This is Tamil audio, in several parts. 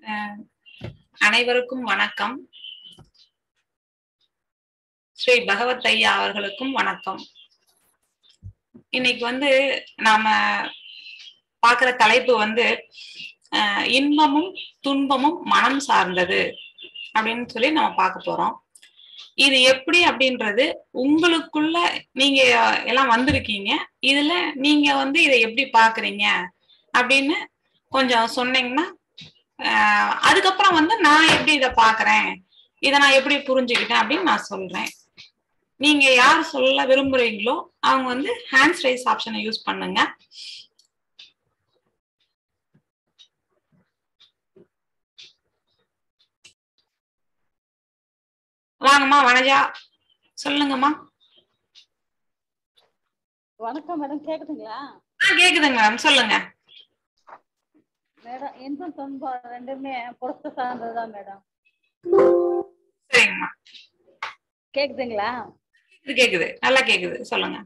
அஹ் அனைவருக்கும் வணக்கம் ஸ்ரீ பகவத் ஐயா அவர்களுக்கும் வணக்கம் இன்னைக்கு வந்து நாம பார்க்கிற தலைப்பு வந்து அஹ் இன்பமும் துன்பமும் மனம் சார்ந்தது அப்படின்னு சொல்லி நம்ம பார்க்க போறோம் இது எப்படி அப்படின்றது உங்களுக்குள்ள நீங்க எல்லாம் வந்திருக்கீங்க இதுல நீங்க வந்து இதை எப்படி பாக்குறீங்க அப்படின்னு கொஞ்சம் சொன்னீங்கன்னா ஆஹ் அதுக்கப்புறம் வந்து நான் எப்படி இதை பாக்குறேன் இதை நான் எப்படி புரிஞ்சுக்கிட்டேன் அப்படின்னு நான் சொல்றேன் நீங்க யார் சொல்ல விரும்புறீங்களோ அவங்க வந்து ஹேண்ட்ஸ் ரைஸ் ஆப்ஷனை யூஸ் பண்ணுங்க வாங்கம்மா வனஜா சொல்லுங்கம்மா வணக்கம் மேடம் கேக்குதுங்களா ஆ கேக்குதுங்க மேடம் சொல்லுங்க மேடம் இன்பம் துன்பம் ரெண்டுமே புறத்து சார்ந்ததுதான் மேடம் சரிங்கம்மா கேக்குதுங்களா இது கேக்குது நல்லா கேக்குது சொல்லுங்க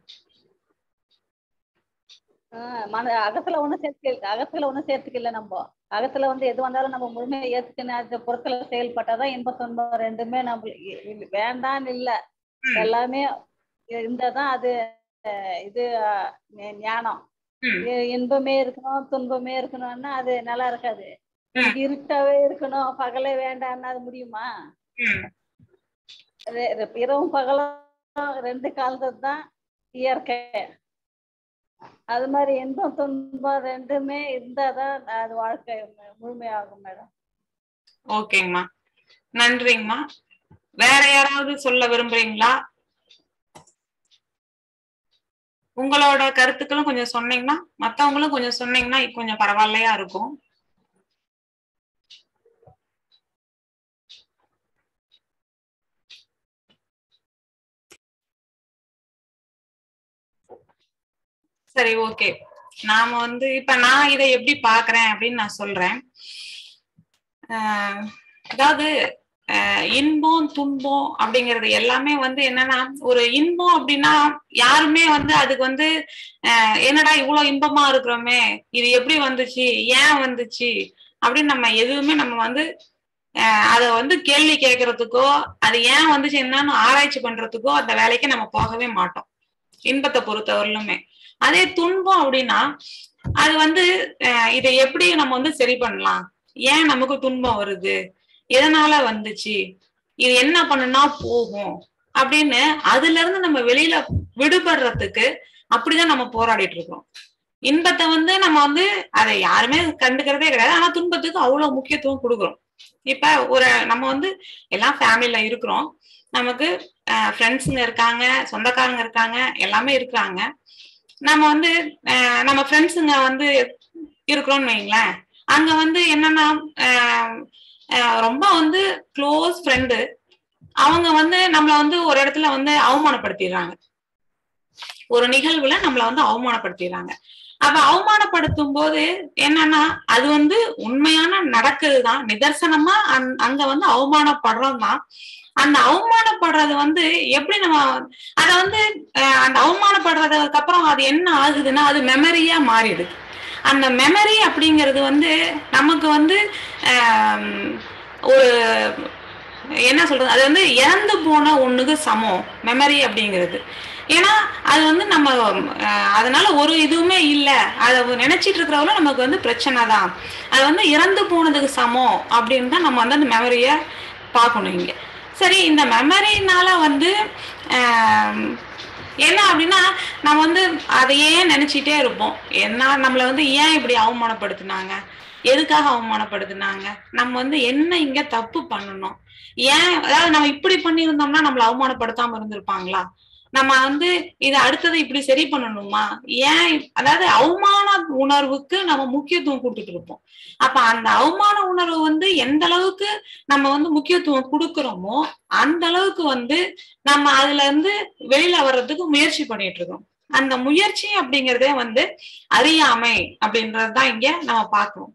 ஆஹ் மன அகத்துல ஒண்ணும் சேர்த்துக்க அகத்துல ஒண்ணும் சேர்த்துக்கல நம்ம அகத்துல வந்து எது வந்தாலும் நம்ம முழுமையா ஏத்துக்கணும் அது புறத்துல செயல்பட்டாதான் இன்பம் துன்பம் ரெண்டுமே நம்ம இ- வேண்டான்னு இல்ல ம். எல்லாமே இருந்தாதான் அது அஹ் இது அஹ், ஞ- ஞானம் ம், இ- இன்பமே இருக்கணும் துன்பமே இருக்கணும்னா அது நல்லா இருக்காது ம். இருட்டாவே இருக்கணும் பகலே வேண்டாம்னா அது முடியுமா ம், ரெ- ரெ- இரவும் பகலும் ரெண்டு காலத்து தான் இயற்கை அது மாதிரி இன்பம் துன்பம் ரெண்டுமே இருந்தாதான் அது வாழ்க்கை மு- முழுமையாகும் மேடம் ஓகேங்கம்மா நன்றிங்கம்மா வேற யாராவது சொல்ல விரும்புறீங்களா உங்களோட கருத்துக்களும் கொஞ்சம் சொன்னீங்கன்னா மத்தவங்களும் கொஞ்சம் சொன்னீங்கன்னா கொஞ்சம் பரவாயில்லையா இருக்கும் சரி ஓகே நாம வந்து இப்ப நான் இதை எப்படி பாக்குறேன் அப்படின்னு நான் சொல்றேன் ஆஹ் அதாவது ஆஹ் இன்பம் துன்பம் அப்படிங்கிறது எல்லாமே வந்து என்னன்னா ஒரு இன்பம் அப்படின்னா யாருமே வந்து அதுக்கு வந்து ஆஹ் என்னடா இவ்வளவு இன்பமா இருக்கிறோமே இது எப்படி வந்துச்சு ஏன் வந்துச்சு அப்படின்னு நம்ம எதுவுமே நம்ம வந்து ஆஹ் அதை வந்து கேள்வி கேட்கறதுக்கோ அது ஏன் வந்துச்சு என்னன்னு ஆராய்ச்சி பண்றதுக்கோ அந்த வேலைக்கு நம்ம போகவே மாட்டோம் இன்பத்தை பொறுத்தவரையிலுமே அதே துன்பம் அப்படின்னா அது வந்து ஆஹ் இதை எப்படி நம்ம வந்து சரி பண்ணலாம் ஏன் நமக்கு துன்பம் வருது எதனால வந்துச்சு இது என்ன பண்ணுனா போகும் அப்படின்னு அதுல இருந்து நம்ம வெளியில விடுபடுறதுக்கு அப்படிதான் நம்ம போராடிட்டு இருக்கோம் இன்பத்தை வந்து நம்ம வந்து அதை யாருமே கண்டுக்கிறதே கிடையாது ஆனா துன்பத்துக்கு அவ்வளவு முக்கியத்துவம் கொடுக்குறோம் இப்ப ஒரு நம்ம வந்து எல்லாம் ஃபேமிலில இருக்கிறோம் நமக்கு ஃப்ரெண்ட்ஸுங்க இருக்காங்க சொந்தக்காரங்க இருக்காங்க எல்லாமே இருக்கிறாங்க நம்ம வந்து அஹ் நம்ம ஃப்ரெண்ட்ஸுங்க வந்து இருக்கிறோம்னு வைங்களேன் அங்க வந்து என்னன்னா ஆஹ் ஆஹ் ரொம்ப வந்து க்ளோஸ் ஃப்ரெண்டு அவங்க வந்து நம்மள வந்து ஒரு இடத்துல வந்து அவமானப்படுத்திடுறாங்க ஒரு நிகழ்வுல நம்மள வந்து அவமானப்படுத்திடுறாங்க அப்ப அவமானப்படுத்தும் போது என்னன்னா அது வந்து உண்மையான நடக்குதுதான் நிதர்சனமா அந்- அங்க வந்து அவமானப்படுறோம் தான் அந்த அவமானப்படுறது வந்து எப்படி நம்ம அத வந்து அஹ், அந்த அவமானப்படுறதுக்கு அப்புறம் அது என்ன ஆகுதுன்னா அது மெமரியா மாறிடுது அந்த மெமரி அப்படிங்கிறது வந்து நமக்கு வந்து ஆம், ஒரு என்ன சொல்றது அது வந்து இறந்து போன ஒண்ணுக்கு சமம் மெமரி அப்படிங்கிறது ஏன்னா அது வந்து நம்ம அஹ், அதனால ஒரு இதுவுமே இல்லை அதை நினைச்சிட்டு இருக்கிறவங்களும் நமக்கு வந்து பிரச்சனை தான் அது வந்து இறந்து போனதுக்கு சமம் அப்படின்னு தான் நம்ம வந்து அந்த மெமரியை பார்க்கணும் இங்க சரி இந்த மெமரினால வந்து ஆம், என்ன அப்படின்னா நம்ம வந்து அதையே நினைச்சிட்டே இருப்போம் என்ன நம்மள வந்து ஏன் இப்படி அவமானப்படுத்துனாங்க எதுக்காக அவமானப்படுத்துனாங்க நம்ம வந்து என்ன இங்க தப்பு பண்ணணும் ஏன் அதாவது நம்ம இப்படி பண்ணியிருந்தோம்னா நம்மள அவமானப்படுத்தாம இருந்திருப்பாங்களா நம்ம வந்து இதை அடுத்தது இப்படி சரி பண்ணணுமா ஏன் அதாவது அவமான உணர்வுக்கு நம்ம முக்கியத்துவம் கொடுத்துட்டு இருப்போம் அப்ப அந்த அவமான உணர்வு வந்து எந்த அளவுக்கு நம்ம வந்து முக்கியத்துவம் கொடுக்கறோமோ அந்த அளவுக்கு வந்து நம்ம அதுல இருந்து வெளியில வர்றதுக்கு முயற்சி பண்ணிட்டு இருக்கோம் அந்த முயற்சி அப்படிங்கிறதே வந்து அறியாமை அப்படின்றதுதான் இங்க நம்ம பார்க்கணும்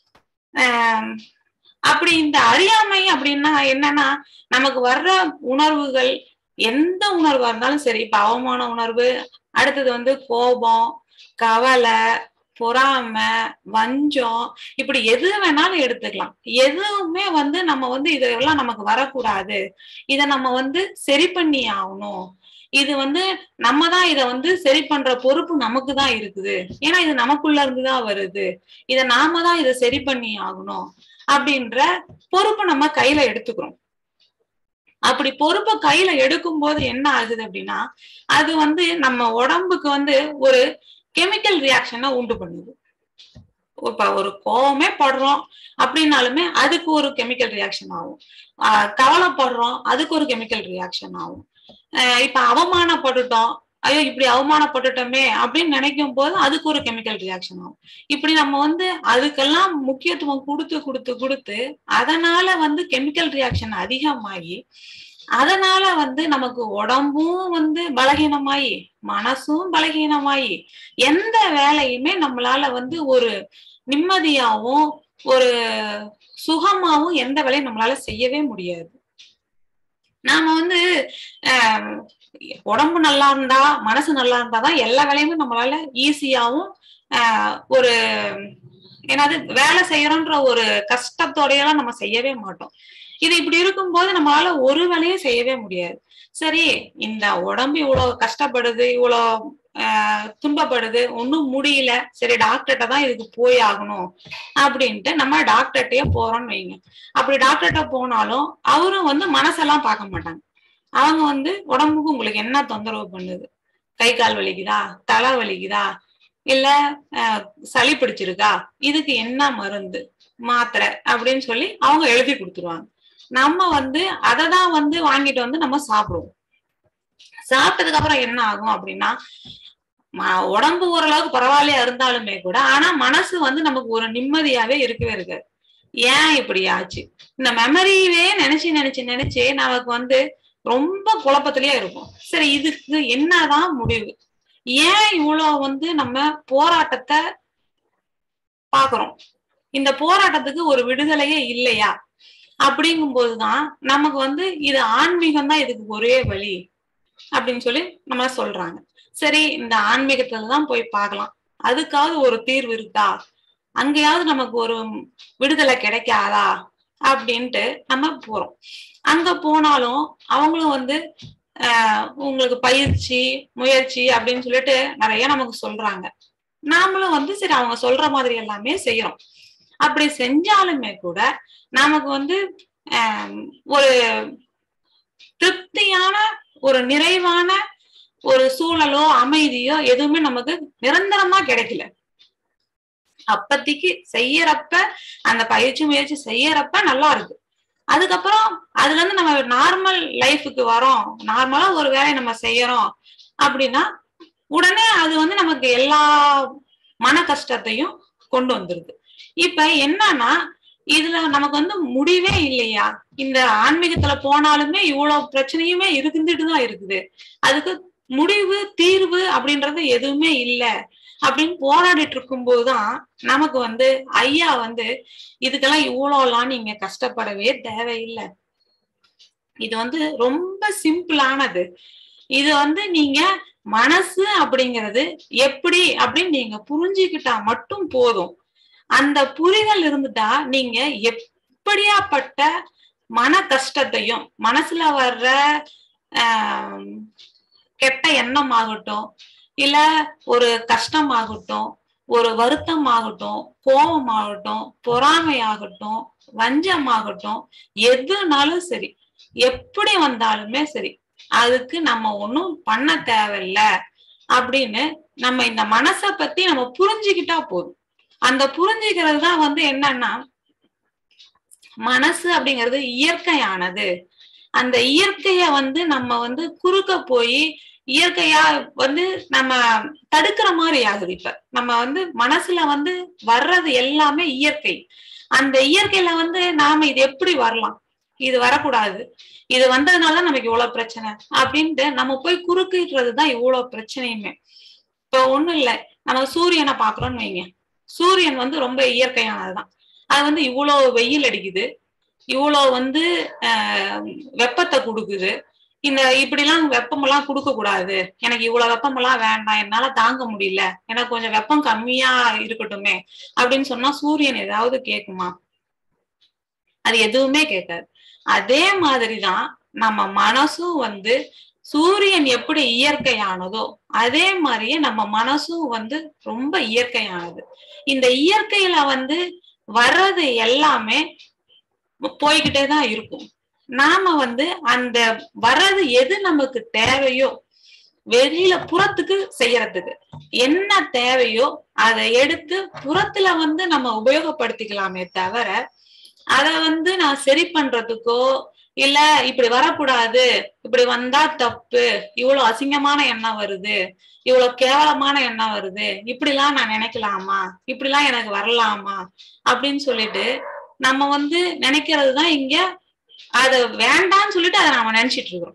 ஆஹ் அப்படி இந்த அறியாமை அப்படின்னா என்னன்னா நமக்கு வர்ற உணர்வுகள் எந்த உணர்வா இருந்தாலும் சரி இப்ப அவமான உணர்வு அடுத்தது வந்து கோபம் கவலை பொறாமை வஞ்சம் இப்படி எது வேணாலும் எடுத்துக்கலாம் எதுவுமே வந்து நம்ம வந்து இதெல்லாம் நமக்கு வரக்கூடாது இத நம்ம வந்து சரி பண்ணி ஆகணும் இது வந்து நம்ம தான் இத வந்து சரி பண்ற பொறுப்பு நமக்கு தான் இருக்குது ஏன்னா இது நமக்குள்ள இருந்துதான் வருது இத நாம தான் இதை சரி பண்ணி ஆகணும் அப்படின்ற பொறுப்பு நம்ம கையில எடுத்துக்கிறோம் அப்படி பொறுப்பை கையில எடுக்கும் போது என்ன ஆகுது அப்படின்னா அது வந்து நம்ம உடம்புக்கு வந்து ஒரு கெமிக்கல் ரியாக்ஷனை உண்டு பண்ணுது இப்ப ஒரு கோவமே படுறோம் அப்படின்னாலுமே அதுக்கு ஒரு கெமிக்கல் ரியாக்ஷன் ஆகும் ஆஹ் கவலைப்படுறோம் அதுக்கு ஒரு கெமிக்கல் ரியாக்ஷன் ஆகும் ஆஹ் இப்ப அவமானப்பட்டுட்டோம் ஐயோ இப்படி அவமானப்பட்டுட்டோமே அப்படின்னு நினைக்கும் போது அதுக்கு ஒரு கெமிக்கல் ரியாக்ஷன் ஆகும் இப்படி நம்ம வந்து அதுக்கெல்லாம் முக்கியத்துவம் கொடுத்து கொடுத்து கொடுத்து அதனால வந்து கெமிக்கல் ரியாக்ஷன் அதிகமாகி அதனால வந்து நமக்கு உடம்பும் வந்து பலகீனமாயி மனசும் பலகீனமாயி எந்த வேலையுமே நம்மளால வந்து ஒரு நிம்மதியாவும் ஒரு சுகமாவும் எந்த வேலையும் நம்மளால செய்யவே முடியாது நாம வந்து ஆஹ் உடம்பு நல்லா இருந்தா மனசு நல்லா இருந்தாதான் எல்லா வேலையுமே நம்மளால ஈஸியாவும் ஆஹ் ஒரு என்னது வேலை செய்யறோன்ற ஒரு கஷ்டத்தோடையெல்லாம் நம்ம செய்யவே மாட்டோம் இது இப்படி இருக்கும்போது நம்மளால ஒரு வேலையும் செய்யவே முடியாது சரி இந்த உடம்பு இவ்வளவு கஷ்டப்படுது இவ்வளவு ஆஹ் துன்பப்படுது ஒன்றும் முடியல சரி டாக்டர்கிட்ட தான் இதுக்கு போய் ஆகணும் அப்படின்ட்டு நம்ம டாக்டர்கிட்டயே போறோம்னு வைங்க அப்படி டாக்டர்கிட்ட போனாலும் அவரும் வந்து மனசெல்லாம் பார்க்க மாட்டாங்க அவங்க வந்து உடம்புக்கு உங்களுக்கு என்ன தொந்தரவு பண்ணுது கை கால் வலிக்குதா தலை வலிக்குதா இல்ல சளி பிடிச்சிருக்கா இதுக்கு என்ன மருந்து மாத்திரை அப்படின்னு சொல்லி அவங்க எழுதி கொடுத்துருவாங்க நம்ம வந்து அதை தான் வந்து வாங்கிட்டு வந்து நம்ம சாப்பிடுவோம் சாப்பிட்டதுக்கு அப்புறம் என்ன ஆகும் அப்படின்னா உடம்பு ஓரளவுக்கு பரவாயில்லையா இருந்தாலுமே கூட ஆனா மனசு வந்து நமக்கு ஒரு நிம்மதியாவே இருக்கவே இருக்காது ஏன் இப்படி ஆச்சு இந்த மெமரியவே நினைச்சு நினைச்சு நினைச்சு நமக்கு வந்து ரொம்ப குழப்பத்திலேயே இருக்கும் சரி இதுக்கு என்னதான் முடிவு ஏன் இவ்வளவு வந்து நம்ம போராட்டத்தை பாக்குறோம் இந்த போராட்டத்துக்கு ஒரு விடுதலையே இல்லையா அப்படிங்கும் போதுதான் நமக்கு வந்து இது ஆன்மீகம் தான் இதுக்கு ஒரே வழி அப்படின்னு சொல்லி நம்ம சொல்றாங்க சரி இந்த ஆன்மீகத்துல தான் போய் பார்க்கலாம் அதுக்காவது ஒரு தீர்வு இருக்கா அங்கேயாவது நமக்கு ஒரு விடுதலை கிடைக்காதா அப்படின்ட்டு நம்ம போறோம் அங்க போனாலும் அவங்களும் வந்து ஆஹ் உங்களுக்கு பயிற்சி முயற்சி அப்படின்னு சொல்லிட்டு நிறைய நமக்கு சொல்றாங்க நாமளும் வந்து சரி அவங்க சொல்ற மாதிரி எல்லாமே செய்யறோம் அப்படி செஞ்சாலுமே கூட நமக்கு வந்து ஒரு திருப்தியான ஒரு நிறைவான ஒரு சூழலோ அமைதியோ எதுவுமே நமக்கு நிரந்தரமா கிடைக்கல அப்பத்திக்கு செய்யறப்ப அந்த பயிற்சி முயற்சி செய்யறப்ப நல்லா இருக்கு அதுக்கப்புறம் அதுல இருந்து நம்ம நார்மல் லைஃபுக்கு வரோம் நார்மலா ஒரு வேலையை நம்ம செய்யறோம் அப்படின்னா உடனே அது வந்து நமக்கு எல்லா மன கஷ்டத்தையும் கொண்டு வந்துருது இப்ப என்னன்னா இதுல நமக்கு வந்து முடிவே இல்லையா இந்த ஆன்மீகத்துல போனாலுமே இவ்வளவு பிரச்சனையுமே இருந்துட்டு தான் இருக்குது அதுக்கு முடிவு தீர்வு அப்படின்றது எதுவுமே இல்லை அப்படின்னு போராடிட்டு இருக்கும் போதுதான் நமக்கு வந்து ஐயா வந்து இதுக்கெல்லாம் இவ்வளோலாம் நீங்க கஷ்டப்படவே தேவையில்லை இது வந்து ரொம்ப சிம்பிளானது இது வந்து நீங்க மனசு அப்படிங்கிறது எப்படி அப்படின்னு நீங்க புரிஞ்சுக்கிட்டா மட்டும் போதும் அந்த புரிதல் இருந்துட்டா நீங்க எப்படியாப்பட்ட மன கஷ்டத்தையும் மனசுல வர்ற ஆஹ் கெட்ட எண்ணம் ஆகட்டும் இல்ல ஒரு கஷ்டம் ஆகட்டும் ஒரு வருத்தம் ஆகட்டும் கோபம் ஆகட்டும் பொறாமை ஆகட்டும் வஞ்சம் ஆகட்டும் எதுனாலும் சரி எப்படி வந்தாலுமே சரி அதுக்கு நம்ம ஒன்றும் பண்ண தேவையில்ல அப்படின்னு நம்ம இந்த மனசை பத்தி நம்ம புரிஞ்சுக்கிட்டா போதும் அந்த புரிஞ்சுக்கிறது தான் வந்து என்னன்னா மனசு அப்படிங்கிறது இயற்கையானது அந்த இயற்கைய வந்து நம்ம வந்து குறுக்க போய் இயற்கையா வந்து நம்ம தடுக்கிற மாதிரி ஆகுது இப்ப நம்ம வந்து மனசுல வந்து வர்றது எல்லாமே இயற்கை அந்த இயற்கையில வந்து நாம இது எப்படி வரலாம் இது வரக்கூடாது இது வந்ததுனால நமக்கு இவ்வளவு பிரச்சனை அப்படின்ட்டு நம்ம போய் குறுக்கிடுறதுதான் இவ்வளவு பிரச்சனையுமே இப்ப ஒண்ணும் இல்லை நம்ம சூரியனை பாக்குறோம்னு வைங்க சூரியன் வந்து ரொம்ப இயற்கையானதுதான் அது வந்து இவ்வளவு வெயில் அடிக்குது இவ்வளோ வந்து வெப்பத்தை கொடுக்குது இந்த இப்படிலாம் வெப்பமெல்லாம் கொடுக்க கூடாது எனக்கு இவ்வளவு வெப்பமெல்லாம் வேண்டாம் என்னால தாங்க முடியல எனக்கு கொஞ்சம் வெப்பம் கம்மியா இருக்கட்டுமே அப்படின்னு சொன்னா சூரியன் ஏதாவது கேக்குமா அது எதுவுமே கேட்காது அதே மாதிரிதான் நம்ம மனசும் வந்து சூரியன் எப்படி இயற்கையானதோ அதே மாதிரியே நம்ம மனசும் வந்து ரொம்ப இயற்கையானது இந்த இயற்கையில வந்து வர்றது எல்லாமே போய்கிட்டே தான் இருக்கும் நாம வந்து அந்த வர்றது எது நமக்கு தேவையோ வெளியில புறத்துக்கு செய்யறதுக்கு என்ன தேவையோ அதை எடுத்து புறத்துல வந்து நம்ம உபயோகப்படுத்திக்கலாமே தவிர அத வந்து நான் சரி பண்றதுக்கோ இல்ல இப்படி வரக்கூடாது இப்படி வந்தா தப்பு இவ்வளவு அசிங்கமான எண்ணம் வருது இவ்வளவு கேவலமான எண்ணம் வருது இப்படிலாம் நான் நினைக்கலாமா இப்படிலாம் எனக்கு வரலாமா அப்படின்னு சொல்லிட்டு நம்ம வந்து நினைக்கிறது தான் இங்க அத வேண்டாம்னு சொல்லிட்டு அதை நம்ம நினைச்சிட்டு இருக்கிறோம்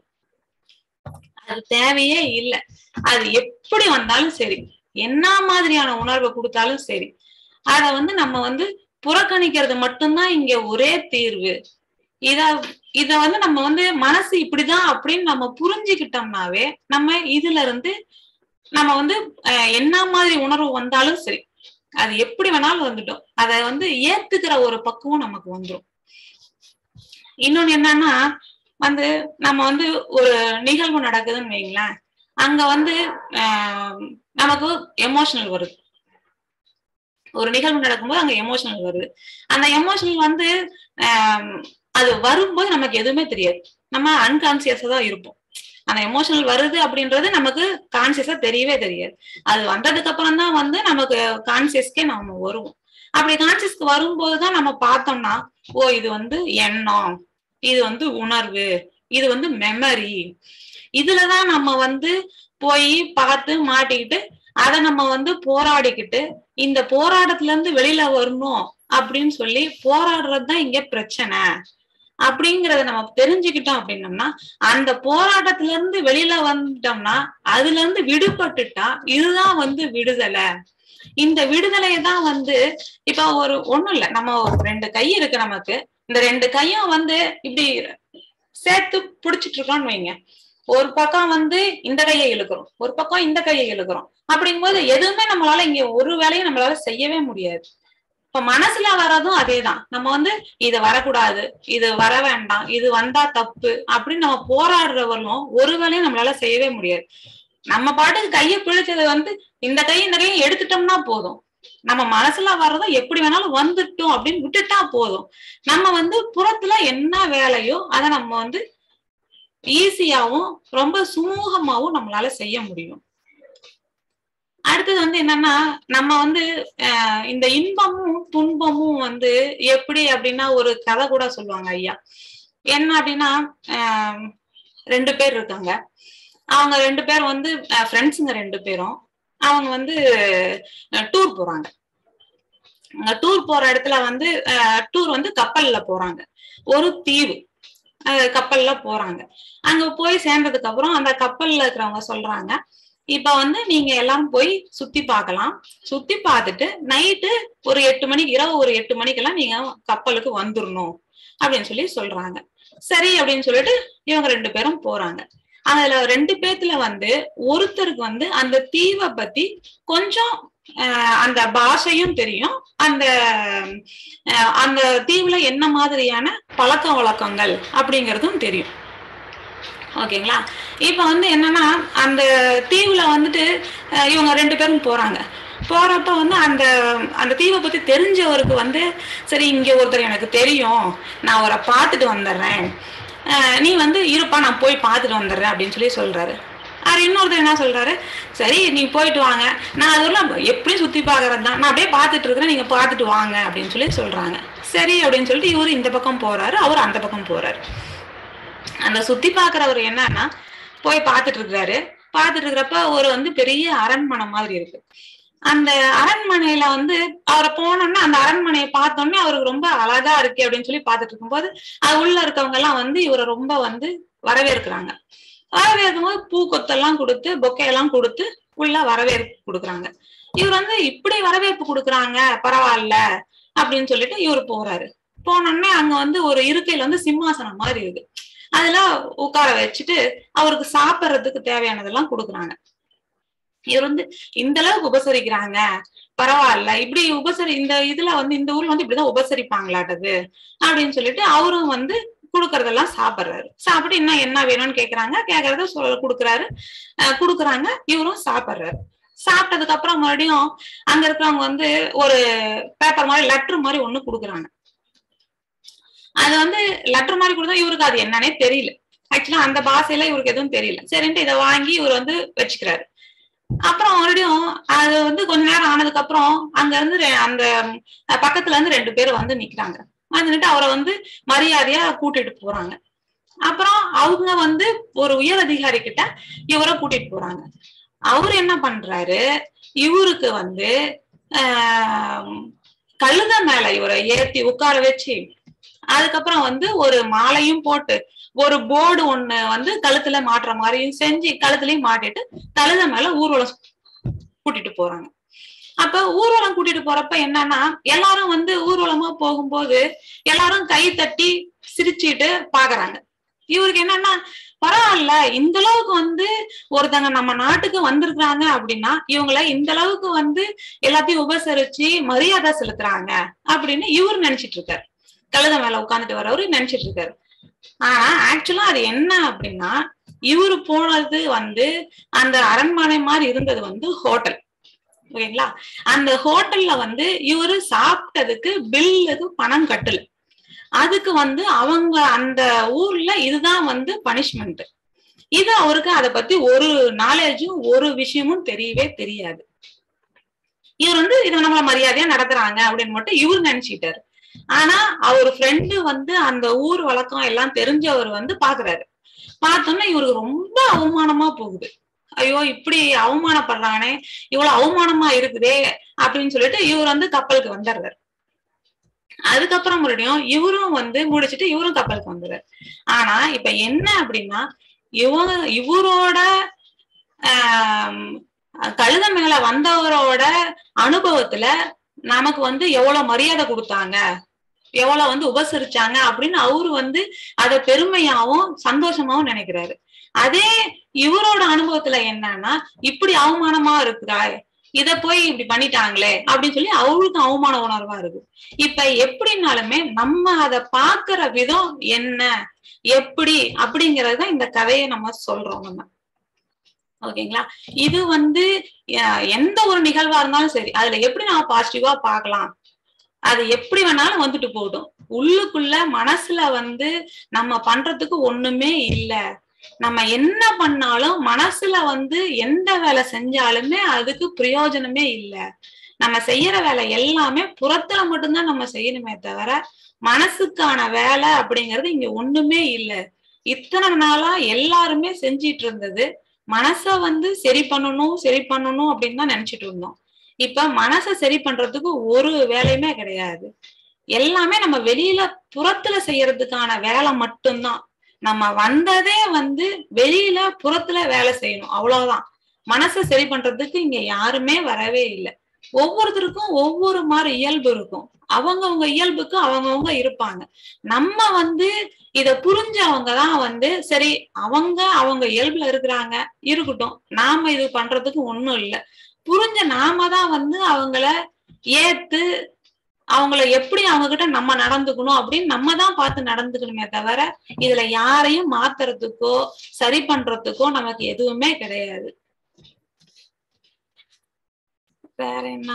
அது தேவையே இல்லை அது எப்படி வந்தாலும் சரி என்ன மாதிரியான உணர்வை கொடுத்தாலும் சரி அத வந்து நம்ம வந்து புறக்கணிக்கிறது மட்டும்தான் இங்க ஒரே தீர்வு இத இத வந்து நம்ம வந்து மனசு இப்படிதான் அப்படின்னு நம்ம புரிஞ்சுக்கிட்டோம்னாவே நம்ம இதுல இருந்து நம்ம வந்து என்ன மாதிரி உணர்வு வந்தாலும் சரி அது எப்படி வேணாலும் வந்துட்டோம் அத வந்து ஏத்துக்கிற ஒரு பக்குவம் நமக்கு வந்துடும் இன்னொன்னு என்னன்னா வந்து நம்ம வந்து ஒரு நிகழ்வு நடக்குதுன்னு வைங்களேன் அங்க வந்து நமக்கு எமோஷனல் வருது ஒரு நிகழ்வு நடக்கும்போது அங்க எமோஷனல் வருது அந்த எமோஷனல் வந்து அது வரும்போது நமக்கு எதுவுமே தெரியாது நம்ம அன்கான்சியஸா தான் இருப்போம் அந்த எமோஷனல் வருது அப்படின்றது நமக்கு கான்சியஸா தெரியவே தெரியாது அது வந்ததுக்கு அப்புறம் தான் வந்து நமக்கு கான்சியஸ்க்கே நம்ம வருவோம் அப்படி கான்சியஸ்க்கு வரும்போதுதான் நம்ம பார்த்தோம்னா ஓ இது வந்து எண்ணம் இது வந்து உணர்வு இது வந்து மெமரி இதுலதான் நம்ம வந்து போய் பார்த்து மாட்டிக்கிட்டு அதை நம்ம வந்து போராடிக்கிட்டு இந்த போராட்டத்துல இருந்து வெளியில வரணும் அப்படின்னு சொல்லி போராடுறது தான் இங்க பிரச்சனை அப்படிங்கறத நம்ம தெரிஞ்சுக்கிட்டோம் அப்படின்னம்னா அந்த போராட்டத்துல இருந்து வெளியில வந்துட்டோம்னா அதுல இருந்து விடுபட்டுட்டா இதுதான் வந்து விடுதலை இந்த விடுதலையை தான் வந்து இப்ப ஒரு ஒண்ணும் இல்ல நம்ம ரெண்டு கை இருக்கு நமக்கு இந்த ரெண்டு கையும் வந்து இப்படி சேர்த்து பிடிச்சிட்டு இருக்கோம்னு வைங்க ஒரு பக்கம் வந்து இந்த கையை இழுக்கிறோம் ஒரு பக்கம் இந்த கையை இழுக்கிறோம் அப்படிங்கும்போது எதுவுமே நம்மளால இங்க ஒரு வேலையும் நம்மளால செய்யவே முடியாது இப்ப மனசுல வர்றதும் அதேதான் நம்ம வந்து இது வரக்கூடாது இது வர வேண்டாம் இது வந்தா தப்பு அப்படின்னு நம்ம போராடுறவர்களும் ஒரு வேலையும் நம்மளால செய்யவே முடியாது நம்ம பாட்டுக்கு கையை பிடிச்சது வந்து இந்த கை இந்த கையை எடுத்துட்டோம்னா போதும் நம்ம மனசுல வர்றதும் எப்படி வேணாலும் வந்துட்டோம் அப்படின்னு விட்டுட்டா போதும் நம்ம வந்து புறத்துல என்ன வேலையோ அதை நம்ம வந்து ஈஸியாவும் ரொம்ப சுமூகமாவும் நம்மளால செய்ய முடியும் அடுத்தது வந்து என்னன்னா நம்ம வந்து இந்த இன்பமும் துன்பமும் வந்து எப்படி அப்படின்னா ஒரு கதை கூட சொல்லுவாங்க ஐயா என்ன அப்படின்னா ரெண்டு பேர் இருக்காங்க அவங்க ரெண்டு பேர் வந்து ஃப்ரெண்ட்ஸுங்க ரெண்டு பேரும் அவங்க வந்து டூர் போறாங்க டூர் போற இடத்துல வந்து டூர் வந்து கப்பல்ல போறாங்க ஒரு தீவு கப்பல்ல போறாங்க அங்க போய் சேர்ந்ததுக்கு அப்புறம் அந்த கப்பல்ல இருக்கிறவங்க சொல்றாங்க இப்ப வந்து நீங்க எல்லாரும் போய் சுத்தி பார்க்கலாம் சுத்தி பார்த்துட்டு நைட்டு ஒரு எட்டு மணிக்கு இரவு ஒரு எட்டு மணிக்கெல்லாம் நீங்க கப்பலுக்கு வந்துடணும் அப்படின்னு சொல்லி சொல்றாங்க சரி அப்படின்னு சொல்லிட்டு இவங்க ரெண்டு பேரும் போறாங்க அதுல ரெண்டு பேத்துல வந்து ஒருத்தருக்கு வந்து அந்த தீவை பத்தி கொஞ்சம் அந்த பாஷையும் தெரியும் அந்த அந்த தீவுல என்ன மாதிரியான பழக்க வழக்கங்கள் அப்படிங்கறதும் தெரியும் ஓகேங்களா இப்ப வந்து என்னன்னா அந்த தீவுல வந்துட்டு இவங்க ரெண்டு பேரும் போறாங்க போறப்ப வந்து அந்த அந்த தீவை பத்தி தெரிஞ்சவருக்கு வந்து சரி இங்க ஒருத்தர் எனக்கு தெரியும் நான் அவரை பார்த்துட்டு வந்துடுறேன் நீ வந்து இருப்பா நான் போய் பார்த்துட்டு வந்துடுறேன் அப்படின்னு சொல்லி சொல்றாரு அவர் இன்னொருத்தர் என்ன சொல்றாரு சரி நீ போயிட்டு வாங்க நான் அதெல்லாம் எப்படியும் சுத்தி பாக்குறது தான் நான் அப்படியே பார்த்துட்டு இருக்கிறேன் நீங்க பார்த்துட்டு வாங்க அப்படின்னு சொல்லி சொல்றாங்க சரி அப்படின்னு சொல்லிட்டு இவரு இந்த பக்கம் போறாரு அவர் அந்த பக்கம் போறாரு அந்த சுத்தி பாக்குறவர் என்னன்னா போய் பார்த்துட்டு இருக்கிறாரு பார்த்துட்டு இருக்கிறப்ப ஒரு வந்து பெரிய அரண்மனை மாதிரி இருக்கு அந்த அரண்மனையில வந்து அவரை போனோம்னா அந்த அரண்மனையை பார்த்தோன்னே அவருக்கு ரொம்ப அழகா இருக்கு அப்படின்னு சொல்லி பார்த்துட்டு இருக்கும்போது அது உள்ள இருக்கவங்க எல்லாம் வந்து இவரை ரொம்ப வந்து வரவேற்கிறாங்க வரவேற்கும் போது பூ கொத்தெல்லாம் கொடுத்து பொக்கையெல்லாம் கொடுத்து உள்ள வரவேற்பு கொடுக்குறாங்க இவர் வந்து இப்படி வரவேற்பு கொடுக்குறாங்க பரவாயில்ல அப்படின்னு சொல்லிட்டு இவர் போறாரு போனோடனே அங்க வந்து ஒரு இருக்கையில வந்து சிம்மாசனம் மாதிரி இருக்கு அதுல உட்கார வச்சுட்டு அவருக்கு சாப்பிட்றதுக்கு தேவையானதெல்லாம் கொடுக்குறாங்க இவர் வந்து இந்த அளவுக்கு உபசரிக்கிறாங்க பரவாயில்ல இப்படி உபசரி இந்த இதுல வந்து இந்த ஊர்ல வந்து இப்படிதான் உபசரிப்பாங்களாட்டது அப்படின்னு சொல்லிட்டு அவரும் வந்து கொடுக்கறதெல்லாம் சாப்பிடுறாரு சாப்பிட்டு இன்னும் என்ன வேணும்னு கேக்குறாங்க கேக்குறத சொல் கொடுக்குறாரு அஹ் கொடுக்குறாங்க இவரும் சாப்பிடுறாரு சாப்பிட்டதுக்கு அப்புறம் மறுபடியும் அங்க இருக்கிறவங்க வந்து ஒரு பேப்பர் மாதிரி லெட்டர் மாதிரி ஒண்ணு கொடுக்குறாங்க அது வந்து லெட்டர் மாதிரி கொடுத்தா இவருக்கு அது என்னன்னே தெரியல ஆக்சுவலா அந்த பாஷையில இவருக்கு எதுவும் தெரியல சரின்ட்டு இதை வாங்கி இவர் வந்து வச்சுக்கிறாரு அப்புறம் மறுபடியும் அது வந்து கொஞ்ச நேரம் ஆனதுக்கு அப்புறம் அங்க இருந்து ரெ- அந்த அஹ், பக்கத்துல இருந்து ரெண்டு பேர் வந்து நிக்கிறாங்க வந்துட்டு அவரை வந்து மரியாதையா கூட்டிட்டு போறாங்க அப்புறம் அவங்க வந்து ஒரு உயர் அதிகாரி கிட்ட இவரை கூட்டிட்டு போறாங்க அவர் என்ன பண்றாரு இவருக்கு வந்து ஆஹ் கழுத மேல இவரை ஏத்தி உட்கார வச்சு அதுக்கப்புறம் வந்து ஒரு மாலையும் போட்டு ஒரு போர்டு ஒண்ணு வந்து கழுத்துல மாட்டுற மாதிரியும் செஞ்சு கழுத்துலயும் மாட்டிட்டு கழுத மேல ஊர்வலம் கூட்டிட்டு போறாங்க அப்ப ஊர்வலம் கூட்டிட்டு போறப்ப என்னன்னா எல்லாரும் வந்து ஊர்வலமா போகும்போது எல்லாரும் கை தட்டி சிரிச்சிட்டு பாக்குறாங்க இவருக்கு என்னன்னா பரவாயில்ல இந்த அளவுக்கு வந்து ஒருத்தங்க நம்ம நாட்டுக்கு வந்திருக்காங்க அப்படின்னா இவங்கள இந்த அளவுக்கு வந்து எல்லாத்தையும் உபசரிச்சு மரியாதை செலுத்துறாங்க அப்படின்னு இவர் நினைச்சிட்டு இருக்காரு கழுத மேல உட்காந்துட்டு வரவரு நினைச்சிட்டு இருக்காரு ஆனா ஆக்சுவலா அது என்ன அப்படின்னா இவரு போனது வந்து அந்த அரண்மனை மாதிரி இருந்தது வந்து ஹோட்டல் ஓகேங்களா அந்த ஹோட்டல்ல வந்து இவரு சாப்பிட்டதுக்கு பில்லுக்கு பணம் கட்டல அதுக்கு வந்து அவங்க அந்த ஊர்ல இதுதான் வந்து பனிஷ்மெண்ட் இது அவருக்கு அதை பத்தி ஒரு நாலேஜும் ஒரு விஷயமும் தெரியவே தெரியாது இவர் வந்து இதை நம்மள மரியாதையா நடத்துறாங்க அப்படின்னு மட்டும் இவர் நினைச்சிட்டாரு ஆனா அவர் ஃப்ரெண்டு வந்து அந்த ஊர் வழக்கம் எல்லாம் தெரிஞ்சவர் வந்து பாக்குறாரு பார்த்தோம்னா இவருக்கு ரொம்ப அவமானமா போகுது ஐயோ இப்படி அவமானப்படுறானே இவ்வளவு அவமானமா இருக்குதே அப்படின்னு சொல்லிட்டு இவர் வந்து கப்பலுக்கு வந்துடுறாரு அதுக்கப்புறம் மறுபடியும் இவரும் வந்து முடிச்சிட்டு இவரும் கப்பலுக்கு வந்துடுறாரு ஆனா இப்ப என்ன அப்படின்னா இவங்க இவரோட ஆஹ் கழுத மேல வந்தவரோட அனுபவத்துல நமக்கு வந்து எவ்வளவு மரியாதை கொடுத்தாங்க எவ்வளவு வந்து உபசரிச்சாங்க அப்படின்னு அவரு வந்து அத பெருமையாவும் சந்தோஷமாவும் நினைக்கிறாரு அதே இவரோட அனுபவத்துல என்னன்னா இப்படி அவமானமா இருக்குதா இத போய் இப்படி பண்ணிட்டாங்களே அப்படின்னு சொல்லி அவருக்கு அவமான உணர்வா இருக்கு இப்ப எப்படினாலுமே நம்ம அத பாக்குற விதம் என்ன எப்படி அப்படிங்கறத இந்த கதையை நம்ம சொல்றோம் நம்ம ஓகேங்களா இது வந்து அஹ், எந்த ஒரு நிகழ்வா இருந்தாலும் சரி அதுல எப்படி நம்ம பாசிட்டிவா பார்க்கலாம் அது எப்படி வேணாலும் வந்துட்டு போகட்டும் உள்ளுக்குள்ள மனசுல வந்து நம்ம பண்றதுக்கு ஒண்ணுமே இல்ல நம்ம என்ன பண்ணாலும் மனசுல வந்து எந்த வேலை செஞ்சாலுமே அதுக்கு பிரயோஜனமே இல்ல நம்ம செய்யற வேலை எல்லாமே புறத்துல மட்டும்தான் நம்ம செய்யணுமே தவிர மனசுக்கான வேலை அப்படிங்கிறது இங்க ஒண்ணுமே இல்ல இத்தனை நாளா எல்லாருமே செஞ்சிட்டு இருந்தது மனச வந்து சரி பண்ணணும் சரி பண்ணணும் அப்படின்னு தான் நினைச்சிட்டு இருந்தோம் இப்ப மனசை சரி பண்றதுக்கு ஒரு வேலையுமே கிடையாது எல்லாமே நம்ம வெளியில புறத்துல செய்யறதுக்கான வேலை மட்டும்தான் நம்ம வந்ததே வந்து வெளியில புறத்துல வேலை செய்யணும் அவ்வளவுதான் மனசை சரி பண்றதுக்கு இங்க யாருமே வரவே இல்லை ஒவ்வொருத்தருக்கும் ஒவ்வொரு மாதிரி இயல்பு இருக்கும் அவங்கவங்க இயல்புக்கு அவங்கவங்க இருப்பாங்க நம்ம வந்து இத புரிஞ்சவங்க தான் வந்து சரி அவங்க அவங்க இயல்புல இருக்கிறாங்க இருக்கட்டும் நாம இது பண்றதுக்கு ஒண்ணும் இல்ல புரிஞ்ச நாம தான் வந்து அவங்கள ஏத்து அவங்கள எப்படி அவங்க கிட்ட நம்ம நடந்துக்கணும் அப்படின்னு நம்ம தான் பார்த்து நடந்துக்கணுமே தவிர இதுல யாரையும் மாத்துறதுக்கோ சரி பண்றதுக்கோ நமக்கு எதுவுமே கிடையாது வேற என்ன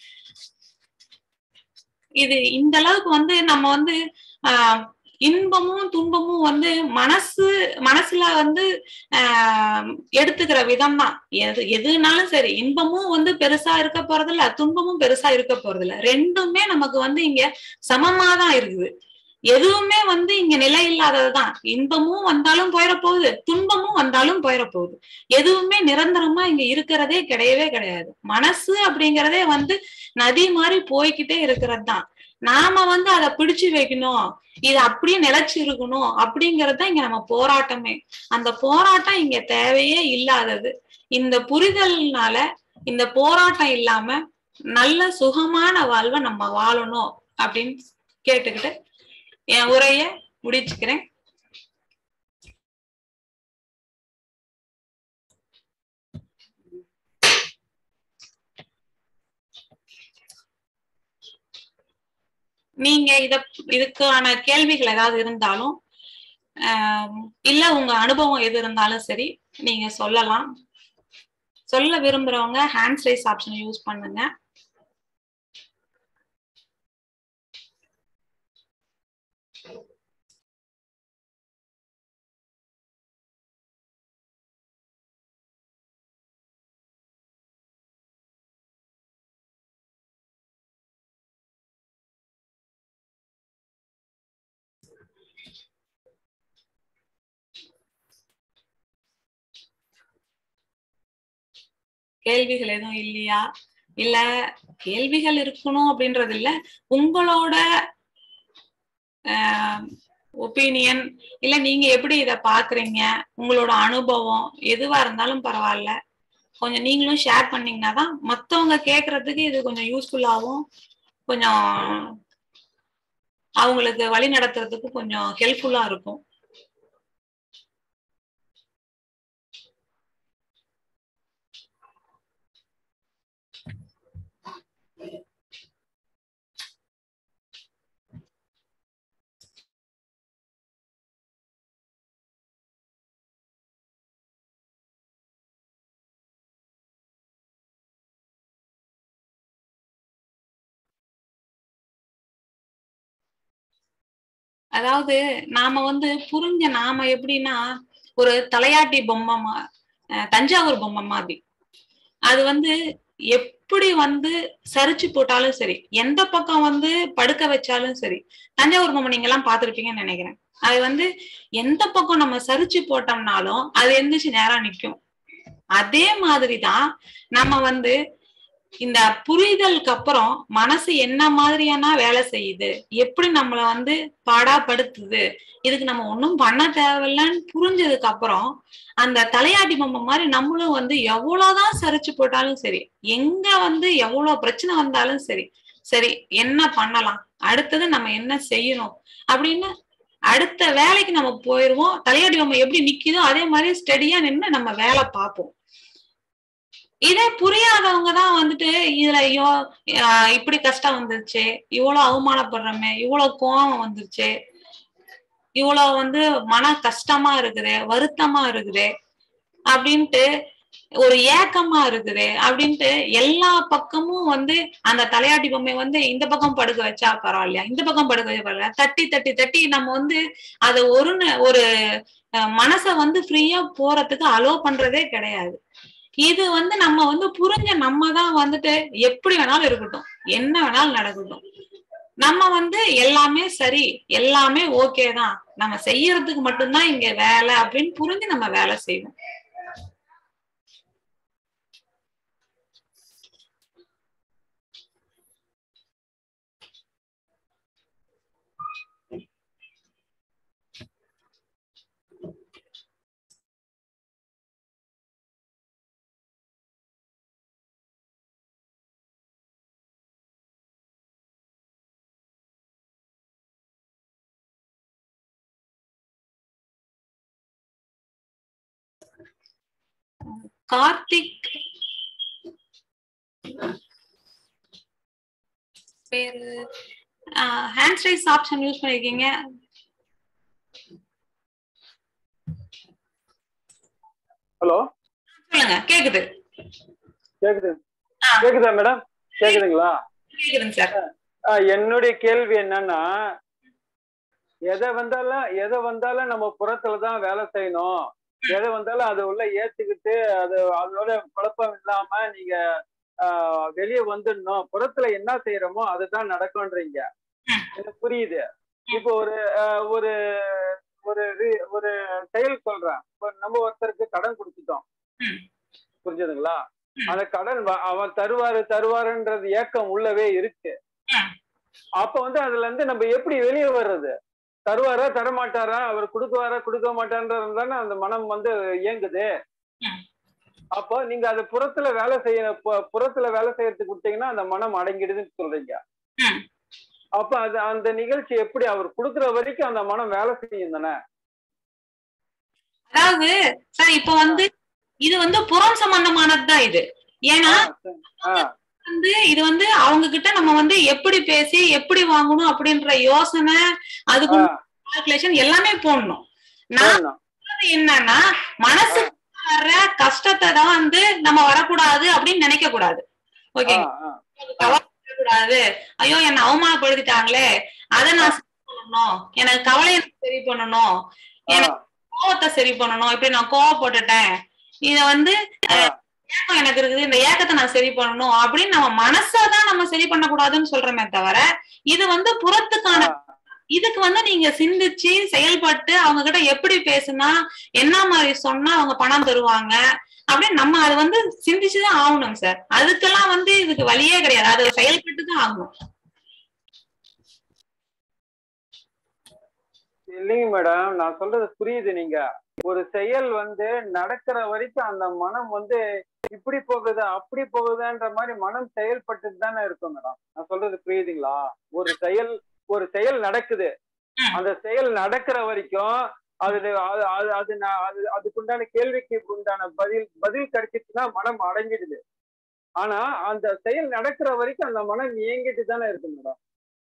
இது இந்த அளவுக்கு வந்து நம்ம வந்து ஆஹ் இன்பமும் துன்பமும் வந்து மனசு மனசுல வந்து ஆஹ் எடுத்துக்கிற விதம் தான் எது எதுனாலும் சரி இன்பமும் வந்து பெருசா இருக்க போறதில்ல துன்பமும் பெருசா இருக்க போறதில்ல ரெண்டுமே நமக்கு வந்து இங்க சமமா தான் இருக்குது எதுவுமே வந்து இங்க நிலை இல்லாததுதான் இன்பமும் வந்தாலும் போயிட போகுது துன்பமும் வந்தாலும் போயிட போகுது எதுவுமே நிரந்தரமா இங்க இருக்கிறதே கிடையவே கிடையாது மனசு அப்படிங்கறதே வந்து நதி மாதிரி போய்கிட்டே இருக்கிறது தான் நாம வந்து அதை பிடிச்சு வைக்கணும் இது அப்படியே நிலைச்சு இருக்கணும் அப்படிங்கறது தான் இங்க நம்ம போராட்டமே அந்த போராட்டம் இங்க தேவையே இல்லாதது இந்த புரிதல்னால இந்த போராட்டம் இல்லாம நல்ல சுகமான வாழ்வை நம்ம வாழணும் அப்படின்னு கேட்டுக்கிட்டு என் உரைய முடிச்சுக்கிறேன் நீங்க இத இதுக்கான கேள்விகள் ஏதாவது இருந்தாலும் ஆஹ் இல்ல உங்க அனுபவம் எது இருந்தாலும் சரி நீங்க சொல்லலாம் சொல்ல விரும்புறவங்க ஹேண்ட்ஸ் ரைஸ் ஆப்ஷன் யூஸ் பண்ணுங்க கேள்விகள் எதுவும் இல்லையா இல்ல கேள்விகள் இருக்கணும் அப்படின்றது இல்ல உங்களோட ஒப்பீனியன் இல்ல நீங்க எப்படி இத பாக்குறீங்க உங்களோட அனுபவம் எதுவா இருந்தாலும் பரவாயில்ல கொஞ்சம் நீங்களும் ஷேர் பண்ணீங்கன்னா தான் மத்தவங்க கேக்குறதுக்கு இது கொஞ்சம் யூஸ்ஃபுல்லாவும் கொஞ்சம் அவங்களுக்கு வழி நடத்துறதுக்கு கொஞ்சம் ஹெல்ப்ஃபுல்லா இருக்கும் அதாவது நாம வந்து புரிஞ்ச நாம எப்படின்னா ஒரு தலையாட்டி பொம்மை மா- அஹ் தஞ்சாவூர் பொம்மை மாதிரி அது வந்து எப்படி வந்து சரிச்சு போட்டாலும் சரி எந்த பக்கம் வந்து படுக்க வச்சாலும் சரி தஞ்சாவூர் பொம்மை நீங்க எல்லாம் பார்த்திருப்பீங்கன்னு நினைக்கிறேன் அது வந்து எந்த பக்கம் நம்ம சரிச்சு போட்டோம்னாலும் அது எந்திரிச்சு நேரா நிக்கும் அதே மாதிரிதான் நம்ம வந்து இந்த புரிதலுக்கு அப்புறம் மனசு என்ன மாதிரியான வேலை செய்யுது எப்படி நம்மள வந்து பாடாப்படுத்துது இதுக்கு நம்ம ஒண்ணும் பண்ண தேவையில்லன்னு புரிஞ்சதுக்கு அப்புறம் அந்த தலையாட்டி பொம்மை மாதிரி நம்மளும் வந்து எவ்வளவுதான் சரிச்சு போட்டாலும் சரி எங்க வந்து எவ்வளவு பிரச்சனை வந்தாலும் சரி சரி என்ன பண்ணலாம் அடுத்தது நம்ம என்ன செய்யணும் அப்படின்னு அடுத்த வேலைக்கு நம்ம போயிருவோம் தலையாட்டி பொம்மை எப்படி நிக்குதோ அதே மாதிரி ஸ்டெடியா நின்னு நம்ம வேலை பார்ப்போம் இதே புரியாதவங்க தான் வந்துட்டு இதுல ஐயோ ஆஹ் இப்படி கஷ்டம் வந்துருச்சு இவ்வளவு அவமானப்படுறோமே இவ்வளவு கோபம் வந்துருச்சு இவ்வளவு வந்து மன கஷ்டமா இருக்குது வருத்தமா இருக்குது அப்படின்ட்டு ஒரு ஏக்கமா இருக்குது அப்படின்ட்டு எல்லா பக்கமும் வந்து அந்த தலையாட்டி பொம்மை வந்து இந்த பக்கம் படுக்க வச்சா பரவாயில்லையா இந்த பக்கம் படுக்க வச்சா பரவாயில்லையா தட்டி தட்டி தட்டி நம்ம வந்து அதை ஒரு ந- ஒரு அஹ், மனச வந்து ஃப்ரீயா போறதுக்கு அலோ பண்றதே கிடையாது இது வந்து நம்ம வந்து புரிஞ்ச நம்ம தான் வந்துட்டு எப்படி வேணாலும் இருக்கட்டும் என்ன வேணாலும் நடக்கட்டும் நம்ம வந்து எல்லாமே சரி எல்லாமே ஓகே தான் நம்ம செய்யறதுக்கு மட்டும்தான் இங்க வேலை அப்படின்னு புரிஞ்சு நம்ம வேலை செய்வோம் கார்த்திக் பேரு ஹேண்ட் ரைஸ் ஆப்ஷன் யூஸ் பண்ணிருக்கீங்க ஹலோ சொல்லுங்க கேக்குது கேக்குது ஆ. கேக்குதா மேடம் கேக்குதுங்களா கேக்குதுங்க சார் ஆ, என்னுடைய கேள்வி என்னன்னா எதை வந்தாலும் எதை வந்தாலும் நம்ம புறத்துல தான் வேலை செய்யணும் எதை வந்தாலும் அதை உள்ள ஏத்துக்கிட்டு அது அதோட குழப்பம் இல்லாம நீங்க ஆஹ், வெளியே வந்துடணும் புறத்துல என்ன செய்யறோமோ அதுதான் நடக்கும்ன்றீங்க எனக்கு புரியுது இப்போ ஒரு ஆஹ், ஒரு ஒரு ரி- ஒரு செயல் சொல்றேன் இப்போ நம்ம ஒருத்தருக்கு கடன் கொடுத்துட்டோம் ம். புரிஞ்சுதுங்களா ம். அந்த கடன் வ- அவன் தருவாரு தருவாருன்றது ஏக்கம் உள்ளவே இருக்கு ம். அப்ப வந்து அதுல இருந்து நம்ம எப்படி வெளியே வர்றது தருவாரா தரமாட்டாரா அவர் கொடுக்குவாரா கொடுக்க மாட்டான்றது தானே அந்த மனம் வந்து இயங்குது ம். அப்போ நீங்க அது புறத்துல வேலை செய்ய பு- புறத்துல வேலை செய்யறதுக்கு கொடுத்தீங்கன்னா அந்த மனம் அடங்கிடுதுன்னு சொல்றீங்க ம். அப்ப அது அந்த நிகழ்ச்சி எப்படி அவர் கொடுக்குற வரைக்கும் அந்த மனம் வேலை செய்யும் தானே அதாவது சார் இப்ப வந்து இது வந்து புறம் சம்பந்தமானது தான் இது ஏன்னா ஆ, வந்து இது வந்து அவங்க கிட்ட நம்ம வந்து எப்படி பேசி எப்படி வாங்கணும் அப்படின்ற யோசனை அதுக்கு ஆ, கால்குலேஷன் எல்லாமே போடணும் நான் போடணும். சொல்றது என்னன்னா மனசு வர்ற கஷ்டத்தை தான் வந்து நம்ம வரக்கூடாது அப்படின்னு நினைக்க கூடாது ஆ, ஓகேங்க ஆ, கவலைப்படக்கூடாது ஐயோ என்ன அவமானப்படுத்திட்டாங்களே அதை நான் சரி பண்ணணும் எனக்கு கவலையை சரி பண்ணணும் ஆ, எனக்கு கோவத்தை சரி பண்ணணும் இப்படி நான் கோவப்பட்டுட்டேன் இத வந்து ஆ, ஏக்கம் எனக்கு இருக்குது இந்த ஏக்கத்தை நான் சரி பண்ணணும் அப்படின்னு நம்ம மனசாதான் நம்ம சரி பண்ணக்கூடாதுன்னு சொல்றோமே தவிர இது வந்து புறத்துக்கான ஆ. இதுக்கு வந்து நீங்க சிந்திச்சு செயல்பட்டு அவங்க கிட்ட எப்படி பேசுனா என்ன மாதிரி சொன்னா அவங்க பணம் தருவாங்க அப்படின்னு நம்ம அது வந்து சிந்திச்சுதான் ஆகணும் சார் அதுக்கெல்லாம் வந்து இதுக்கு வழியே கிடையாது அது செயல்பட்டு தான் ஆகணும் இல்லைங்க மேடம் நான் சொல்றது புரியுது நீங்க ஒரு செயல் வந்து நடக்கிற வரைக்கும் அந்த மனம் வந்து இப்படி போகுது அப்படி போகுதுன்ற மாதிரி மனம் செயல்பட்டு தானே இருக்கும் மேடம் நான் சொல்றது புரியுதுங்களா ஒரு செயல் ஒரு செயல் நடக்குது அந்த செயல் நடக்கிற வரைக்கும் அது அது அது அது நான் அது அதுக்குண்டான கேள்விக்கு உண்டான பதில் பதில் கிடைச்சிச்சுன்னா மனம் அடங்கிடுது ஆனா அந்த செயல் நடக்கிற வரைக்கும் அந்த மனம் இயங்கிட்டு தானே இருக்கு மேடம்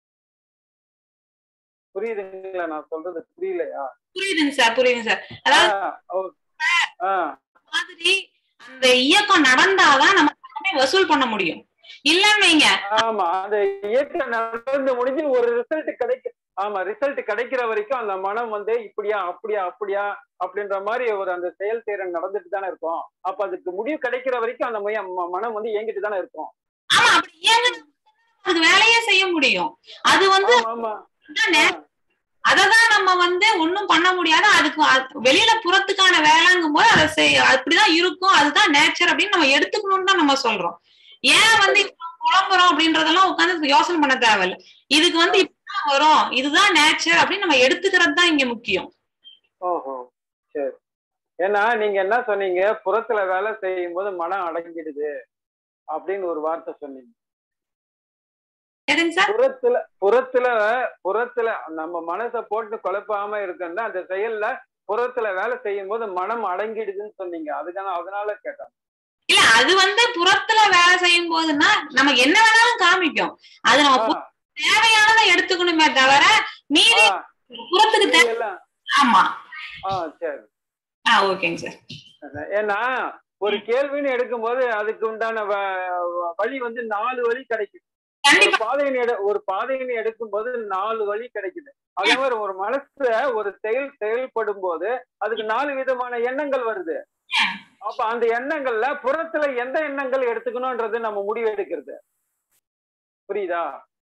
புரியுதுங்களா நான் சொல்றது புரியலையா புரியுதுங்க சார் புரியுதுங்க சார் அதாவது ஆ, ஓ- ஆ, மாதிரி அந்த இயக்கம் நடந்தாதான் நம்ம பணமே வசூல் பண்ண முடியும் இல்லன்னு வைங்க ஆமா அந்த இயக்கம் நடந்து முடிஞ்சு ஒரு ரிசல்ட் கிடைக்க ஆமா ரிசல்ட் கிடைக்கிற வரைக்கும் அந்த மனம் வந்து இப்படியா அப்படியா அப்படியா அப்படின்ற மாதிரி ஒரு அந்த செயல்திறன் நடந்துட்டு தானே இருக்கும் அப்ப அதுக்கு முடிவு கிடைக்கிற வரைக்கும் அந்த முய- ம- மனம் வந்து இயங்கிட்டு தானே இருக்கும் ஆமா அப்படி இயங்க அதுக்கு வேலையே செய்ய முடியும் அது வந்து ஆமா ஆமா அதான் நே- அததான் நம்ம வந்து ஒண்ணும் பண்ண முடியாது அதுக்கு அது- வெளியில புறத்துக்கான வேலைங்கும் போது அதை செய் அப்படிதான் இருக்கும் அதுதான் நேச்சர் அப்படின்னு நம்ம எடுத்துக்கணும்னு தான் நம்ம சொல்றோம் ஏன் வந்து இவ்வளவு புலம்புறோம் அப்படின்றதெல்லாம் உட்காந்து யோசனை பண்ண தேவையில்ல இதுக்கு வந்து இப்படிதான் வரும் இதுதான் நேச்சர் அப்படின்னு நம்ம எடுத்துக்கிறது தான் இங்க முக்கியம் ஓஹோ சரி ஏன்னா நீங்க என்ன சொன்னீங்க புறத்துல வேலை செய்யும் போது மனம் அடங்கிடுது அப்படின்னு ஒரு வார்த்தை சொன்னீங்க எதுங்க சார் புறத்துல புறத்துல புறத்துல நம்ம மனசை போட்டு குழப்பாம இருக்குன்னா அந்த செயல்ல புறத்துல வேலை செய்யும் போது மனம் அடங்கிடுதுன்னு சொன்னீங்க அதுக்கான அதனால கேட்டேன் இல்ல அது வந்து புறத்துல வேலை செய்யும் போதுன்னா நமக்கு என்ன வேணாலும் காமிக்கும் அது நம்ம ஆ, பு- தேவையானதை எடுத்துக்கணுமே தவிர மீதி ஆ, புறத்துக்கு தே- இது எல்லாம் ஆமா ஆ சரி ஆ ஓகேங்க சார் ஏன்னா ஒரு கேள்வின்னு எடுக்கும்போது அதுக்கு உண்டான வ- வழி வந்து நாலு வழி கிடைக்கும் ஒரு கண்டிப்பா பாதையின் எடு ஒரு பாதையின் எடுக்கும்போது நாலு வழி கிடைக்குது அதே மாதிரி ஒரு மனசுல ஒரு செயல் செயல்படும் போது அதுக்கு நாலு விதமான எண்ணங்கள் வருது அப்ப அந்த எண்ணங்கள்ல புறத்துல எந்த எண்ணங்கள் எடுத்துக்கணும்ன்றது நம்ம முடிவு எடுக்கிறது புரியுதா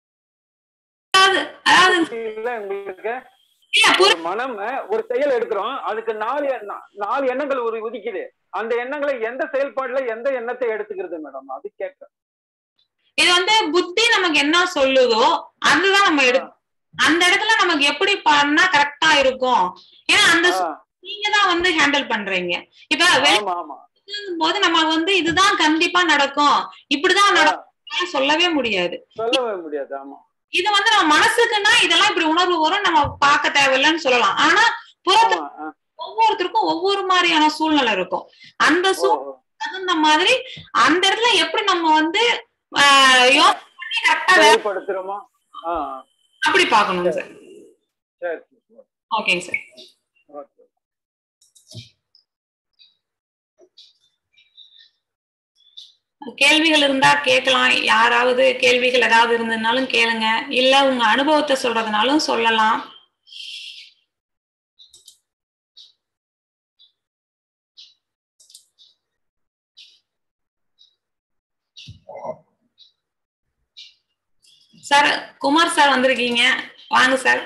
அதாவது அதாவது புரியல உங்களுக்கு இல்ல புரி ஒரு மனம் ஒரு செயல் எடுக்கிறோம் அதுக்கு நாலு எண்ண- நாலு எண்ணங்கள் ஒரு உதிக்குது அந்த எண்ணங்களை எந்த செயல்பாடுல எந்த எண்ணத்தை எடுத்துக்கிறது மேடம் அது கேட்க இது வந்து புத்தி நமக்கு என்ன சொல்லுதோ அதுதான் நம்ம எடுக்கணும் அந்த இடத்துல நமக்கு எப்படி பண்ணா கரெக்டா இருக்கும் ஏன்னா அந்த சு- நீங்க தான் வந்து ஹேண்டில் பண்றீங்க இப்ப வெளியே ஆமா ஆமா போது நம்ம வந்து இதுதான் கண்டிப்பா நடக்கும் இப்படிதான் நடக்கும் சொல்லவே முடியாது சொல்லவே முடியாது ஆமா இது வந்து நம்ம மனசுக்குன்னா இதெல்லாம் இப்படி உணர்வு வரும் நம்ம பார்க்க தேவையில்லைன்னு சொல்லலாம் ஆனா புறத்து ஆமா ஆ. ஒவ்வொருத்தருக்கும் ஒவ்வொரு மாதிரியான சூழ்நிலை இருக்கும் அந்த ஓ, சூழ்நிலை ஓ. தகுந்த மாதிரி அந்த இடத்துல எப்படி நம்ம வந்து ஆஹ் யோசனை பண்ணி கரெக்டா செயல்படுத்துறோமா ஆ ஆ. அப்படி பார்க்கணும் சார் சரி சரி ஓகேங்க சார் ஓகே கேள்விகள் இருந்தா கேட்கலாம் யாராவது கேள்விகள் ஏதாவது இருந்ததுனாலும் கேளுங்க இல்ல உங்க அனுபவத்தை சொல்றதுனாலும் சொல்லலாம் சார் குமார் சார் வந்திருக்கீங்க வாங்க சார்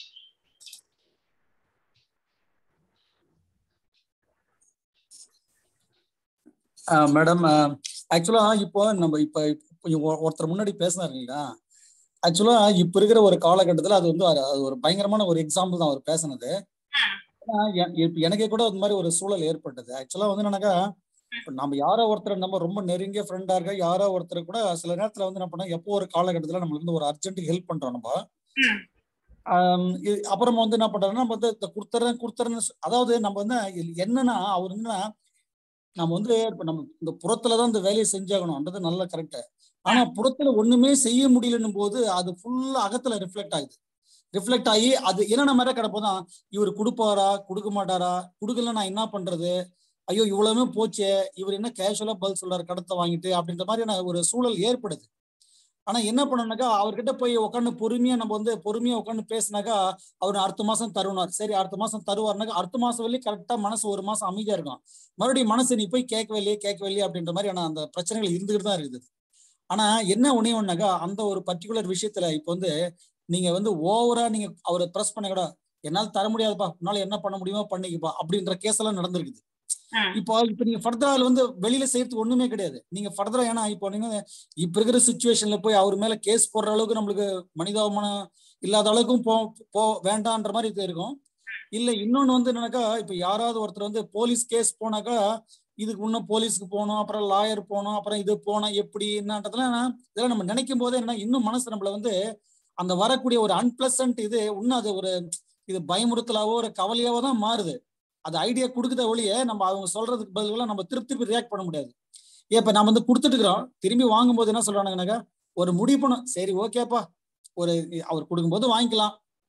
மேடம் ஆக்சுவலா இப்போ நம்ம இப்ப கொஞ்சம் ஒ- ஒருத்தர் முன்னாடி பேசினாரு இல்லைங்களா ஆக்சுவலா இப்ப இருக்கிற ஒரு காலகட்டத்துல அது வந்து அது- அது ஒரு பயங்கரமான ஒரு எக்ஸாம்பிள் தான் அவர் பேசுனது ஏன்னா, எ- இப்ப எனக்கே கூட இந்த மாதிரி ஒரு சூழல் ஏற்பட்டது ஆக்சுவலா வந்து என்னன்னாக்கா இப்ப நம்ம யாரோ ஒருத்தர் நம்ம ரொம்ப நெருங்கிய ஃப்ரெண்டா இருக்க யாரோ ஒருத்தர் கூட சில நேரத்துல வந்து என்ன பண்ணா எப்போ ஒரு காலகட்டத்துல நம்மளுக்கு வந்து ஒரு அர்ஜென்ட்டுக்கு ஹெல்ப் பண்றோம் நம்ம ம். ஆம், இது- அப்புறமா வந்து என்ன பண்றாருன்னா நம்ம வந்து இந்த கொடுத்துறேன் கொடுத்துறேன்னு சொ- அதாவது நம்ம வந்து இது என்னன்னா அவர் என்னன்னா நம்ம வந்து இப்ப நம்ம இந்த புறத்துல தான் இந்த வேலையை செஞ்சாகணும்ன்றது நல்ல கரெக்ட் ஆனா புறத்துல ஒண்ணுமே செய்ய முடியலன்னும் போது அது ஃபுல்லா அகத்துல ரிஃப்ளெக்ட் ஆகுது ரிஃப்ளெக்ட் ஆகி அது என்னென்ன மாதிரி கிடப்போதான் இவர் கொடுப்பாரா கொடுக்க மாட்டாரா கொடுக்கல நான் என்ன பண்றது ஐயோ இவ்வளவுமே போச்சே இவர் என்ன கேஷுவலா பதில் சொல்றாரு கடத்தை வாங்கிட்டு அப்படின்ற மாதிரியான ஒரு சூழல் ஏற்படுது ஆனா என்ன பண்ணணும்னாக்கா அவர்கிட்ட போய் உட்காந்து பொறுமையா நம்ம வந்து பொறுமையா உட்காந்து பேசினாக்கா அவர் அடுத்த மாசம் தருவார் சரி அடுத்த மாசம் தருவார்னாக்கா அடுத்த மாசம் வரையும் கரெக்டா மனசு ஒரு மாசம் அமைதியா இருக்கும் மறுபடியும் மனசு நீ போய் கேட்கவே இல்லையே கேட்கவே இல்லையே அப்படின்ற மாதிரியான அந்த பிரச்சனைகள் இருந்துகிட்டு தான் இருக்குது ஆனா என்ன ஒண்ணே ஒண்ணுனாக்கா அந்த ஒரு பர்டிகுலர் விஷயத்துல இப்போ வந்து நீங்க வந்து ஓவரா நீங்க அவரை ப்ரெஸ் பண்ண கூட என்னால தர முடியாதுப்பா உன்னால என்ன பண்ண முடியுமோ பண்ணிக்கப்பா அப்படின்ற கேஸ் எல்லாம் நடந்திருக்குது ம். இப்போ இப்ப நீங்க ஃபர்தரா வந்து வெளியில செய்யறதுக்கு ஒண்ணுமே கிடையாது நீங்க ஃபர்தரா ஏன்னா இப்போ நீங்க இப்ப இருக்கிற சுச்சுவேஷன்ல போய் அவர் மேல கேஸ் போடுற அளவுக்கு நம்மளுக்கு மனிதாபமானம் இல்லாத அளவுக்கும் போ போ வேண்டான்ற மாதிரி இது இருக்கும் இல்ல இன்னொன்னு வந்து என்னன்னாக்கா இப்ப யாராவது ஒருத்தர் வந்து போலீஸ் கேஸ் போனாக்கா இதுக்கு இன்னும் போலீஸ்க்கு போகணும் அப்புறம் லாயர் போகணும் அப்புறம் இது போனோம் எப்படி என்னன்றதுலாம் இதெல்லாம் நம்ம நினைக்கும் போதே என்ன இன்னும் மனசு நம்மள வந்து அந்த வரக்கூடிய ஒரு அன்பிளசன்ட் இது இன்னும் அது ஒரு இது பயமுறுத்தலாவோ ஒரு கவலையாவோ தான் மாறுது அது ஐடியா கொடுக்குத ஒழிய நம்ம அவங்க சொல்றதுக்கு பதிலாக நம்ம திருப்பி திருப்பி ரியாக்ட் பண்ண முடியாது ஏன் இப்ப நம்ம வந்து கொடுத்துட்டு இருக்கிறோம் திரும்பி வாங்கும்போது என்ன சொல்றானுங்கனாக்கா ஒரு முடிவு பண்ணும் சரி ஓகேப்பா ஒரு அவர் கொடுக்கும்போது வாங்கிக்கலாம்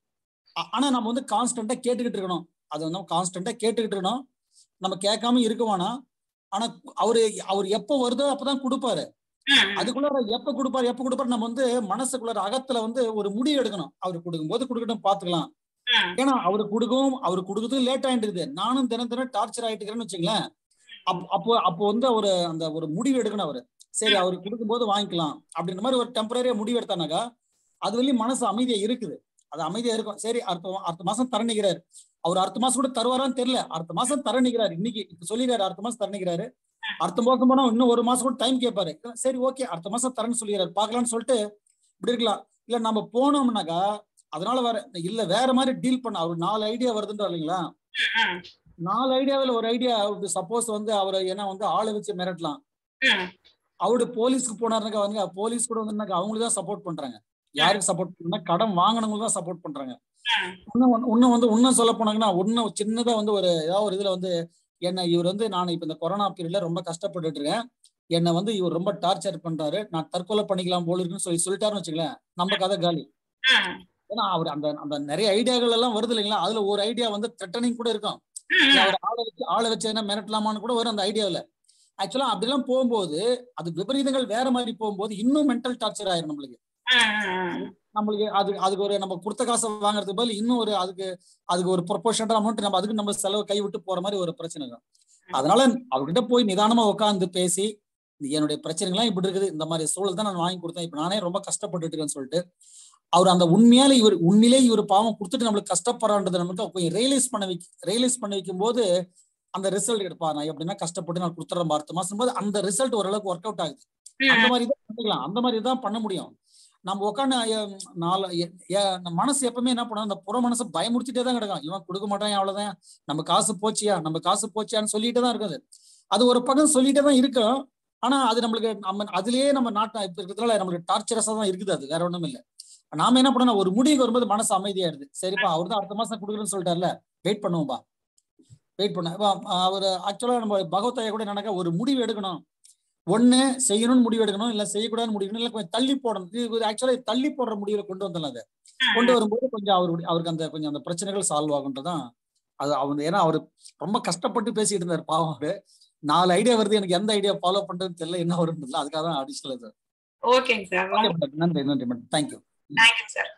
ஆ- ஆனா நம்ம வந்து கான்ஸ்டன்டா கேட்டுக்கிட்டு இருக்கணும் அது வந்து கான்ஸ்டன்டா கேட்டுக்கிட்டு இருக்கணும் நம்ம கேட்காம இருக்க வேணாம் ஆனா அவரு அவர் எப்ப வருதோ அப்பதான் கொடுப்பாரு ம், அதுக்குள்ள எப்ப கொடுப்பாரு எப்ப கொடுப்பாரு நம்ம வந்து மனசுக்குள்ள அகத்துல வந்து ஒரு முடிவு எடுக்கணும் அவர் கொடுக்கும்போது கொடுக்கட்டும் பாத்துக்கலாம் ம், ஏன்னா அவரு கொடுக்கவும் அவரு கொடுக்கறதும் லேட் ஆயிட்டு இருக்குது நானும் தினம் தினம் டார்ச்சர் ஆயிட்டு இருக்கிறேன்னு வச்சுங்களேன் அப்- அப்போ அப்போ வந்து அவரு அந்த ஒரு முடிவு எடுக்கணும் அவரு சரி அவரு கொடுக்கும்போது வாங்கிக்கலாம் அப்படின்ற மாதிரி ஒரு டெம்பரரியா முடிவு எடுத்தானாக்கா அது வரையும் மனசு அமைதியா இருக்குது அது அமைதியா இருக்கும் சரி அடுத்த மா- அடுத்த மாசம் தரணிக்கிறாரு அவர் அடுத்த மாசம் கூட தருவாரான்னு தெரியல அடுத்த மாசம் தரணிக்கிறாரு இன்னைக்கு இப்ப சொல்லிடுறாரு அடுத்த மாசம் தரணிக்கிறாரு அடுத்த மாசம் போனா இன்னும் ஒரு மாசம் கூட டைம் கேட்பாரு சரி ஓகே அடுத்த மாசம் தரேன்னு சொல்லிடுறாரு பார்க்கலாம்னு சொல்லிட்டு இப்படி இருக்கலாம் இல்ல நம்ம போனோம்னாக்கா அதனால வேற இல்ல வேற மாதிரி டீல் பண்ண அவர் நாலு ஐடியா வருதுன்றா இல்லைங்களா ம், நாலு ஐடியாவில் ஒரு ஐடியா சப்போஸ் வந்து அவரை ஏன்னா வந்து ஆளை வச்சு மிரட்டலாம் ம், அவரு போலீஸ்க்கு போனாருனாக்கா வந்து போலீஸ் கூட வந்து அவங்களுக்கு தான் சப்போர்ட் பண்றாங்க யாருக்கு சப்போர்ட் பண்ணா கடன் வாங்கினவங்களுக்கு தான் சப்போர்ட் பண்றாங்க ம். இன்னும் வந்து- இன்னும் வந்து இன்னும் சொல்ல போனாங்கன்னா இன்னும் சின்னதா வந்து ஒரு ஏதாவது ஒரு இதுல வந்து என்ன இவர் வந்து நான் இப்ப இந்த கொரோனா பீரியட்ல ரொம்ப கஷ்டப்பட்டுட்டு இருக்கேன் என்னை வந்து இவர் ரொம்ப டார்ச்சர் பண்றாரு நான் தற்கொலை பண்ணிக்கலாம் போல இருக்குன்னு சொல்லி சொல்லிட்டாருன்னு வச்சுங்களேன் நம்ம கதை காலி ம், ஏன்னா அவர் அந்த அந்த நிறைய ஐடியாக்கள் எல்லாம் வருது இல்லைங்களா அதுல ஒரு ஐடியா வந்து த்ரெட்டனிங் கூட இருக்கும் ம், இல்ல அவர் ஆளை வச்சு ஆளை வச்சு என்ன மிரட்டலாமான்னு கூட வரும் அந்த ஐடியாவில் ஆக்சுவலா அப்படிலாம் போகும்போது அது விபரீதங்கள் வேற மாதிரி போகும்போது இன்னும் மென்டல் டார்ச்சர் ஆயிரும் நம்மளுக்கு ம், நம்மளுக்கு அது அதுக்கு ஒரு நம்ம கொடுத்த காசை வாங்குறதுக்கு பதில் இன்னும் ஒரு அதுக்கு அதுக்கு ஒரு ப்ரொபோஷனல் அமௌண்ட் நம்ம அதுக்கு நம்ம செலவு கை விட்டு போற மாதிரி ஒரு பிரச்சனை இருக்கும் அதனால அவர்கிட்ட போய் நிதானமா உட்காந்து பேசி என்னுடைய பிரச்சனைகள்லாம் இப்படி இருக்குது இந்த மாதிரி சூழல் தான் நான் வாங்கி கொடுத்தேன் இப்ப நானே ரொம்ப கஷ்டப்பட்டுட்டு இருக்கேன்னு சொல்லிட்டு அவர் அந்த உண்மையால இவர் உண்மையிலே இவர் பாவம் கொடுத்துட்டு நம்மளுக்கு கஷ்டப்படுறான்றதை மட்டும் கொஞ்சம் ரியலைஸ் பண்ண வைக்க ரியலைஸ் பண்ண வைக்கும் போது அந்த ரிசல்ட் எடுப்பா நான் எப்படின்னா கஷ்டப்பட்டு நான் கொடுத்துறேன் அடுத்த மாசம் போது அந்த ரிசல்ட் ஓரளவுக்கு ஒர்க் அவுட் ஆகுது அந்த ம், மாதிரி தான் பண்ணிக்கலாம் அந்த மாதிரி தான் பண்ண முடியும் நம்ம உட்காந்து நாலு எ- எ- நம்ம மனசு எப்பவுமே என்ன பண்ணும் அந்த புற மனசு பயமுறுத்திட்டே தான் கிடக்கும் இவன் கொடுக்க மாட்டான் அவ்வளவுதான் நம்ம காசு போச்சியா நம்ம காசு போச்சியான்னு சொல்லிட்டு தான் இருக்குது அது ஒரு பக்கம் சொல்லிட்டே தான் இருக்கும் ஆனா அது நம்மளுக்கு நம்ம அதுலயே நம்ம நாட்டை இப்ப இருக்கிறதுனால நம்மளுக்கு டார்ச்சரஸா தான் இருக்குது அது வேற ஒண்ணும் இல்ல நாம என்ன பண்ணணும் ஒரு முடிவுக்கு வரும்போது மனசு அமைதியாயிடுது சரிப்பா அவர் தான் அடுத்த மாசம் கொடுக்குறேன்னு சொல்லிட்டார்ல வெயிட் பண்ணுவோம்பா வெயிட் பண்ண அவர் ஆக்சுவலா நம்ம பகவத்தையா கூட என்னன்னாக்கா ஒரு முடிவு எடுக்கணும் ஒண்ணு செய்யணும்னு முடிவு எடுக்கணும் இல்ல செய்யக்கூடாதுன்னு முடிவு எடுக்கணும் இல்ல கொஞ்சம் தள்ளி போடணும் இது ஆக்சுவலா தள்ளி போடுற முடிவுல கொண்டு வந்துடலாம் அதை கொண்டு வரும்போது கொஞ்சம் அவருடைய அவருக்கு அந்த கொஞ்சம் அந்த பிரச்சனைகள் சால்வ் ஆகுன்றதான் அது அவங்க ஏன்னா அவர் ரொம்ப கஷ்டப்பட்டு பேசிட்டு இருந்தார் பாவம் அவரு நாலு ஐடியா வருது எனக்கு எந்த ஐடியா ஃபாலோ பண்றதுன்னு தெரியல என்ன வரும்ன்றதுல அதுக்காக தான் அடிஷனல் சார் ஓகேங்க சார் ஓகே மேடம் நன்றி நன்றி madam thank you thank you sir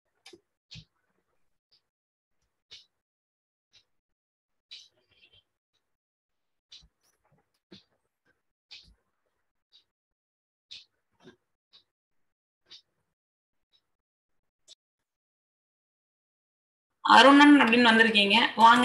Arunan அப்படின்னு வந்திருக்கீங்க வாங்க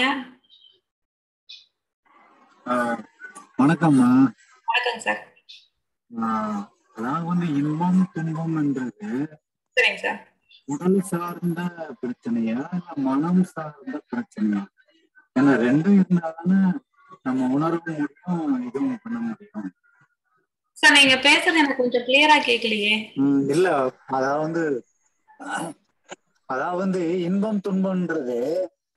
ஆஹ் வணக்கம்மா வணக்கங்க சார் ஆஹ் அதாவது வந்து இன்பம் துன்பம்ன்றது சரிங்க சார் உடல் சார்ந்த பிரச்சனையா இல்ல மனம் சார்ந்த பிரச்சனையா ஏன்னா ரெண்டும் இருந்தாதானே நம்ம உணரவும் முடியும் இதுவும் பண்ண முடியும் சார் நீங்க பேசுறது எனக்கு கொஞ்சம் கிளியரா கேட்கலையே உம் இல்ல அதாவது வந்து அதாவது வந்து இன்பம் துன்பம்ன்றது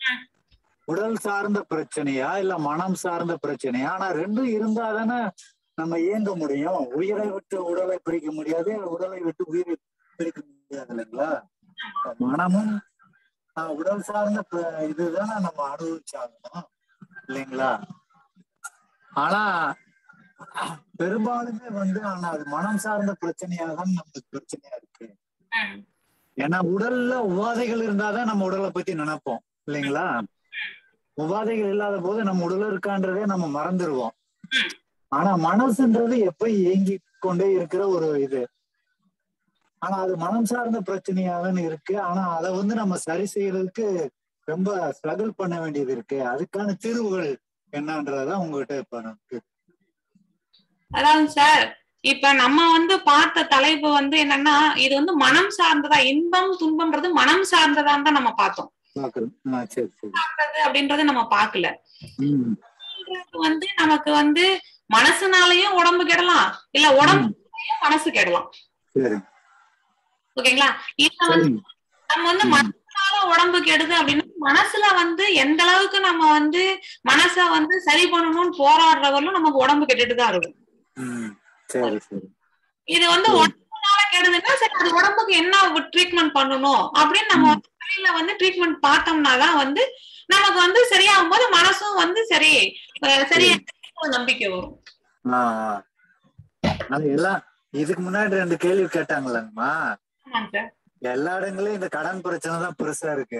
உடல் சார்ந்த பிரச்சனையா இல்ல மனம் சார்ந்த பிரச்சனையா ஆனா ரெண்டும் இருந்தாதானே நம்ம இயங்க முடியும் உயிரை விட்டு உடலை பிரிக்க முடியாது உடலை விட்டு உயிரை பிரிக்க முடியாது இல்லைங்களா இப்ப மனமும் ஆஹ், உடல் சார்ந்த ப- இதுதானே நம்ம அனுபவிச்சாகணும் இல்லைங்களா ஆனா பெரும்பாலுமே வந்து ஆனா அது மனம் சார்ந்த பிரச்சனையா தான் நமக்கு பிரச்சனையா இருக்கு ம். ஏன்னா உடல்ல உபாதைகள் இருந்தாதான் நம்ம உடலை பத்தி நினைப்போம் இல்லைங்களா உபாதைகள் இல்லாத போது நம்ம உடல் இருக்கான்றதே நம்ம மறந்துடுவோம் ம். ஆனா மனசுன்றது எப்ப இயங்கி கொண்டே இருக்கிற ஒரு இது ஆனா அது மனம் சார்ந்த பிரச்சனையாதான் இருக்கு ஆனா அதை வந்து நம்ம சரி செய்யறதுக்கு ரொம்ப ஸ்ட்ரகிள் பண்ண வேண்டியது இருக்கு அதுக்கான தீர்வுகள் என்னன்றதான் உங்ககிட்ட இப்ப நமக்கு அதாவது சார் இப்ப நம்ம வந்து பார்த்த தலைப்பு வந்து என்னன்னா இது வந்து மனம் சார்ந்ததா இன்பம் துன்பம்ன்றது மனம் சார்ந்ததான்னு தான் நம்ம பார்த்தோம் பாக்குறோம் ஆ, சரி சரி சார்ந்தது அப்படின்றத நம்ம பார்க்கல ம் இது வந்து நமக்கு வந்து மனசுனாலயும் உடம்பு கெடலாம் இல்ல உடம்புலயும் மனசு கெடலாம் சரி ஓகேங்களா இதுல வந்து சரி நம்ம வந்து மனசுனால உடம்பு கெடுது அப்படின்னா மனசுல வந்து எந்த அளவுக்கு நம்ம வந்து மனச வந்து சரி பண்ணணும்னு போராடுறவர்களும் நமக்கு உடம்பு கெட்டுட்டு தான் இருக்கும் ம் சரி சரி இது வந்து ம். உடம்புனால கெடுதுன்னா சரி அது உடம்புக்கு என்ன ட்ரீட்மெண்ட் பண்ணணும் அப்படின்னு நம்ம வந்து வெளியில வந்து ட்ரீட்மெண்ட் பார்த்தோம்னா தான் வந்து நமக்கு வந்து சரியாகும் போது மனசும் வந்து சரி அஹ் சரியா ஒரு நம்பிக்கை வரும் ஆ ஆ. அது எல்லாம் இதுக்கு முன்னாடி ரெண்டு கேள்வி கேட்டாங்களேங்கம்மா ஆமாங்க சார் எல்லா இடங்களையும் இந்த கடன் பிரச்சனை தான் பெருசா இருக்கு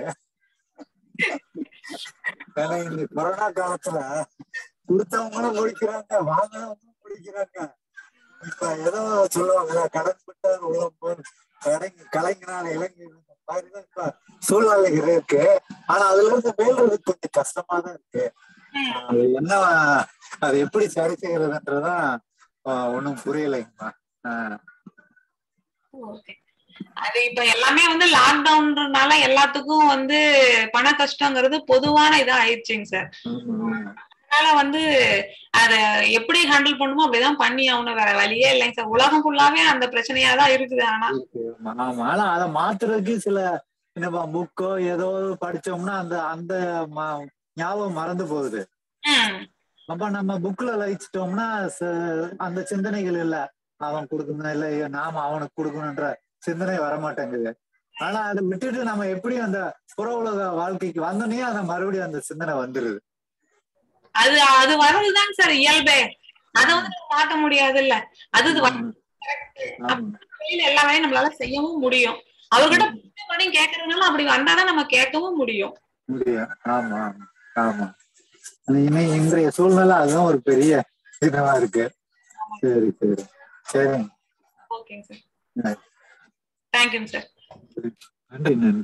ஏன்னா இந்த கொரோனா காலத்துல கொடுத்தவங்களும் முடிக்கிறாங்க வாங்கினவங்களும் முடிக்கிறாங்க இப்ப ஏதோ சொல்லுவாங்க கடன் விட்டார் உள்ளம் போல் கடைங்க கலைஞனால இளைஞர் இந்த மாதிரிதான் இப்ப சூழ்நிலைகள் இருக்கு ஆனா அதுல இருந்து மேல்றது கொஞ்சம் கஷ்டமா தான் இருக்கு ம். அது என்ன அது எப்படி சரி செய்யறதுன்றதான் ஒன்னும் புரியலைங்கம்மா ஆஹ் ஓகே அது இப்ப எல்லாமே வந்து லாக்டவுன்றனால எல்லாத்துக்கும் வந்து பண கஷ்டங்கிறது பொதுவான இதா ஆயிடுச்சுங்க சார் உம் அதனால வந்து அத எப்படி ஹேண்டில் பண்ணுமோ அப்படிதான் பண்ணி ஆகணும் வேற வழியே இல்லைங்க சார் உலகம் ஃபுல்லாவே அந்த பிரச்சனையா தான் இருக்குது ஆனா இருக்கு. ஆமா ஆனா அதை மாத்துறதுக்கு சில என்னப்பா புக்கோ ஏதோ படிச்சோம்னா அந்த அந்த ம- ஞாபகம் மறந்து போகுது ம், அப்ப நம்ம புக்ல லயிச்சிட்டோம்னா ச- அந்த சிந்தனைகள் இல்ல அவன் கொடுக்கணும் இல்ல நாம அவனுக்கு கொடுக்கணுன்ற சிந்தனை வரமாட்டேங்குது ஆனா அதை விட்டுட்டு நம்ம எப்படி அந்த புற உலக வாழ்க்கைக்கு வந்தோடனே அந்த மறுபடியும் அந்த சிந்தனை வந்துருது அது அது வர்றதுதான் சார் இயல்பே அதை வந்து நம்ம மாத்த முடியாது இல்ல அது இது வ- ஆமா. வெளியில எல்லா வேலையும் நம்மளால செய்யவும் முடியும் அவர்கிட்ட மறுபடியும் கேட்கறதுனால அப்படி வந்தாதான் நம்ம கேட்கவும் முடியும் முடியும் ஆமா ஆமா ஆமா அது இனி இன்றைய சூழ்நிலை அதுதான் ஒரு பெரிய இதுவா இருக்கு சரி சரி சரிங்க ஓகேங்க சார் Right. தேங்க்யூங்க சார் நன்றி நன்றி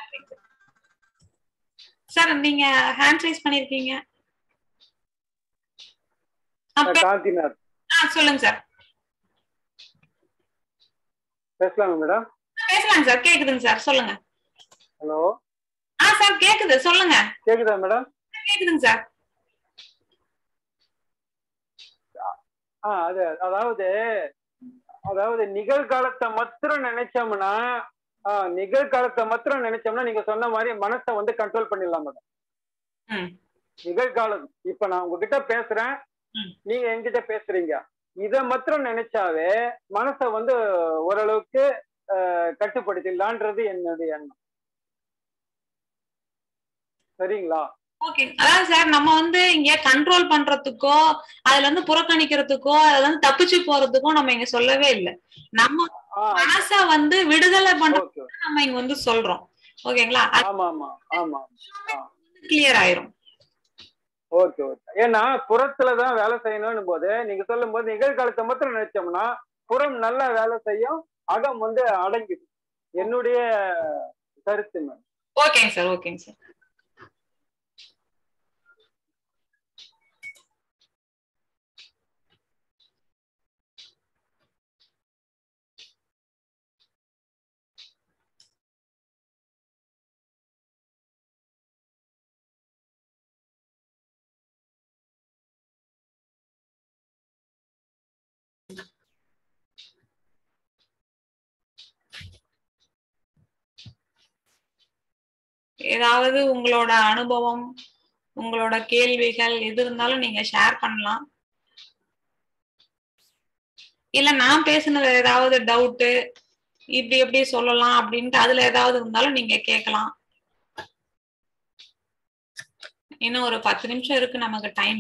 சார் நீங்க ஹேண்ட் ரைஸ் பண்ணிருக்கீங்க ஆ, பே- காந்திநாத் ஆ, சொல்லுங்க சார் பேசலாமா மேடம் பேசலாங்க சார் கேக்குதுங்க சார் சொல்லுங்க ஹலோ ஆ சார் கேக்குது சொல்லுங்க கேக்குதா மேடம் கேக்குதுங்க சார் ஆ அது அதாவது அதாவது நிகழ்காலத்தை மாத்திரம் நினைச்சோம்னா ஆ, நிகழ்காலத்தை மாத்திரம் நினைச்சோம்னா நீங்க சொன்ன மாதிரி மனசை வந்து கண்ட்ரோல் பண்ணிடலாம் மேடம் ம். நிகழ்காலம் இப்ப நான் உங்ககிட்ட பேசுறேன் ம். நீங்க என்கிட்ட பேசுறீங்க இத மாத்திரம் நினைச்சாவே மனசை வந்து ஓரளவுக்கு அஹ், கட்டுப்படுத்திடலான்றது என்னுடைய எண்ணம் சரிங்களா ஓகே அதாவது சார் நம்ம வந்து இங்க கண்ட்ரோல் பண்றதுக்கோ அதுல இருந்து புறக்கணிக்கிறதுக்கோ அதுல இருந்து தப்பிச்சு போறதுக்கோ நம்ம இங்க சொல்லவே இல்லை நம்ம ஆ மனச வந்து விடுதலை பண்றது ஓகே நம்ம இங்க வந்து சொல்றோம் ஓகேங்களா அது ஆமா ஆமா ஆமா கிளியர் ஆயிரும் ஓகே ஓகே ஏன்னா புறத்துல தான் வேலை செய்யணும்னு போது நீங்க சொல்லும் போது நிகழ்காலத்தை மாத்திரம் நினைச்சோம்னா புறம் நல்லா வேலை செய்யும் அகம் வந்து அடங்கிடும் என்னுடைய கருத்து மேம் ஓகேங்க சார் ஓகேங்க சார் ஏதாவது உங்களோட அனுபவம் உங்களோட கேள்விகள் எது இருந்தாலும் நீங்க ஷேர் பண்ணலாம் இல்ல நான் பேசுனது ஏதாவது டவுட்டு இப்படி எப்படி சொல்லலாம் அப்படின்ட்டு அதுல ஏதாவது இருந்தாலும் நீங்க கேட்கலாம் இன்னும் ஒரு பத்து நிமிஷம் இருக்கு நமக்கு டைம்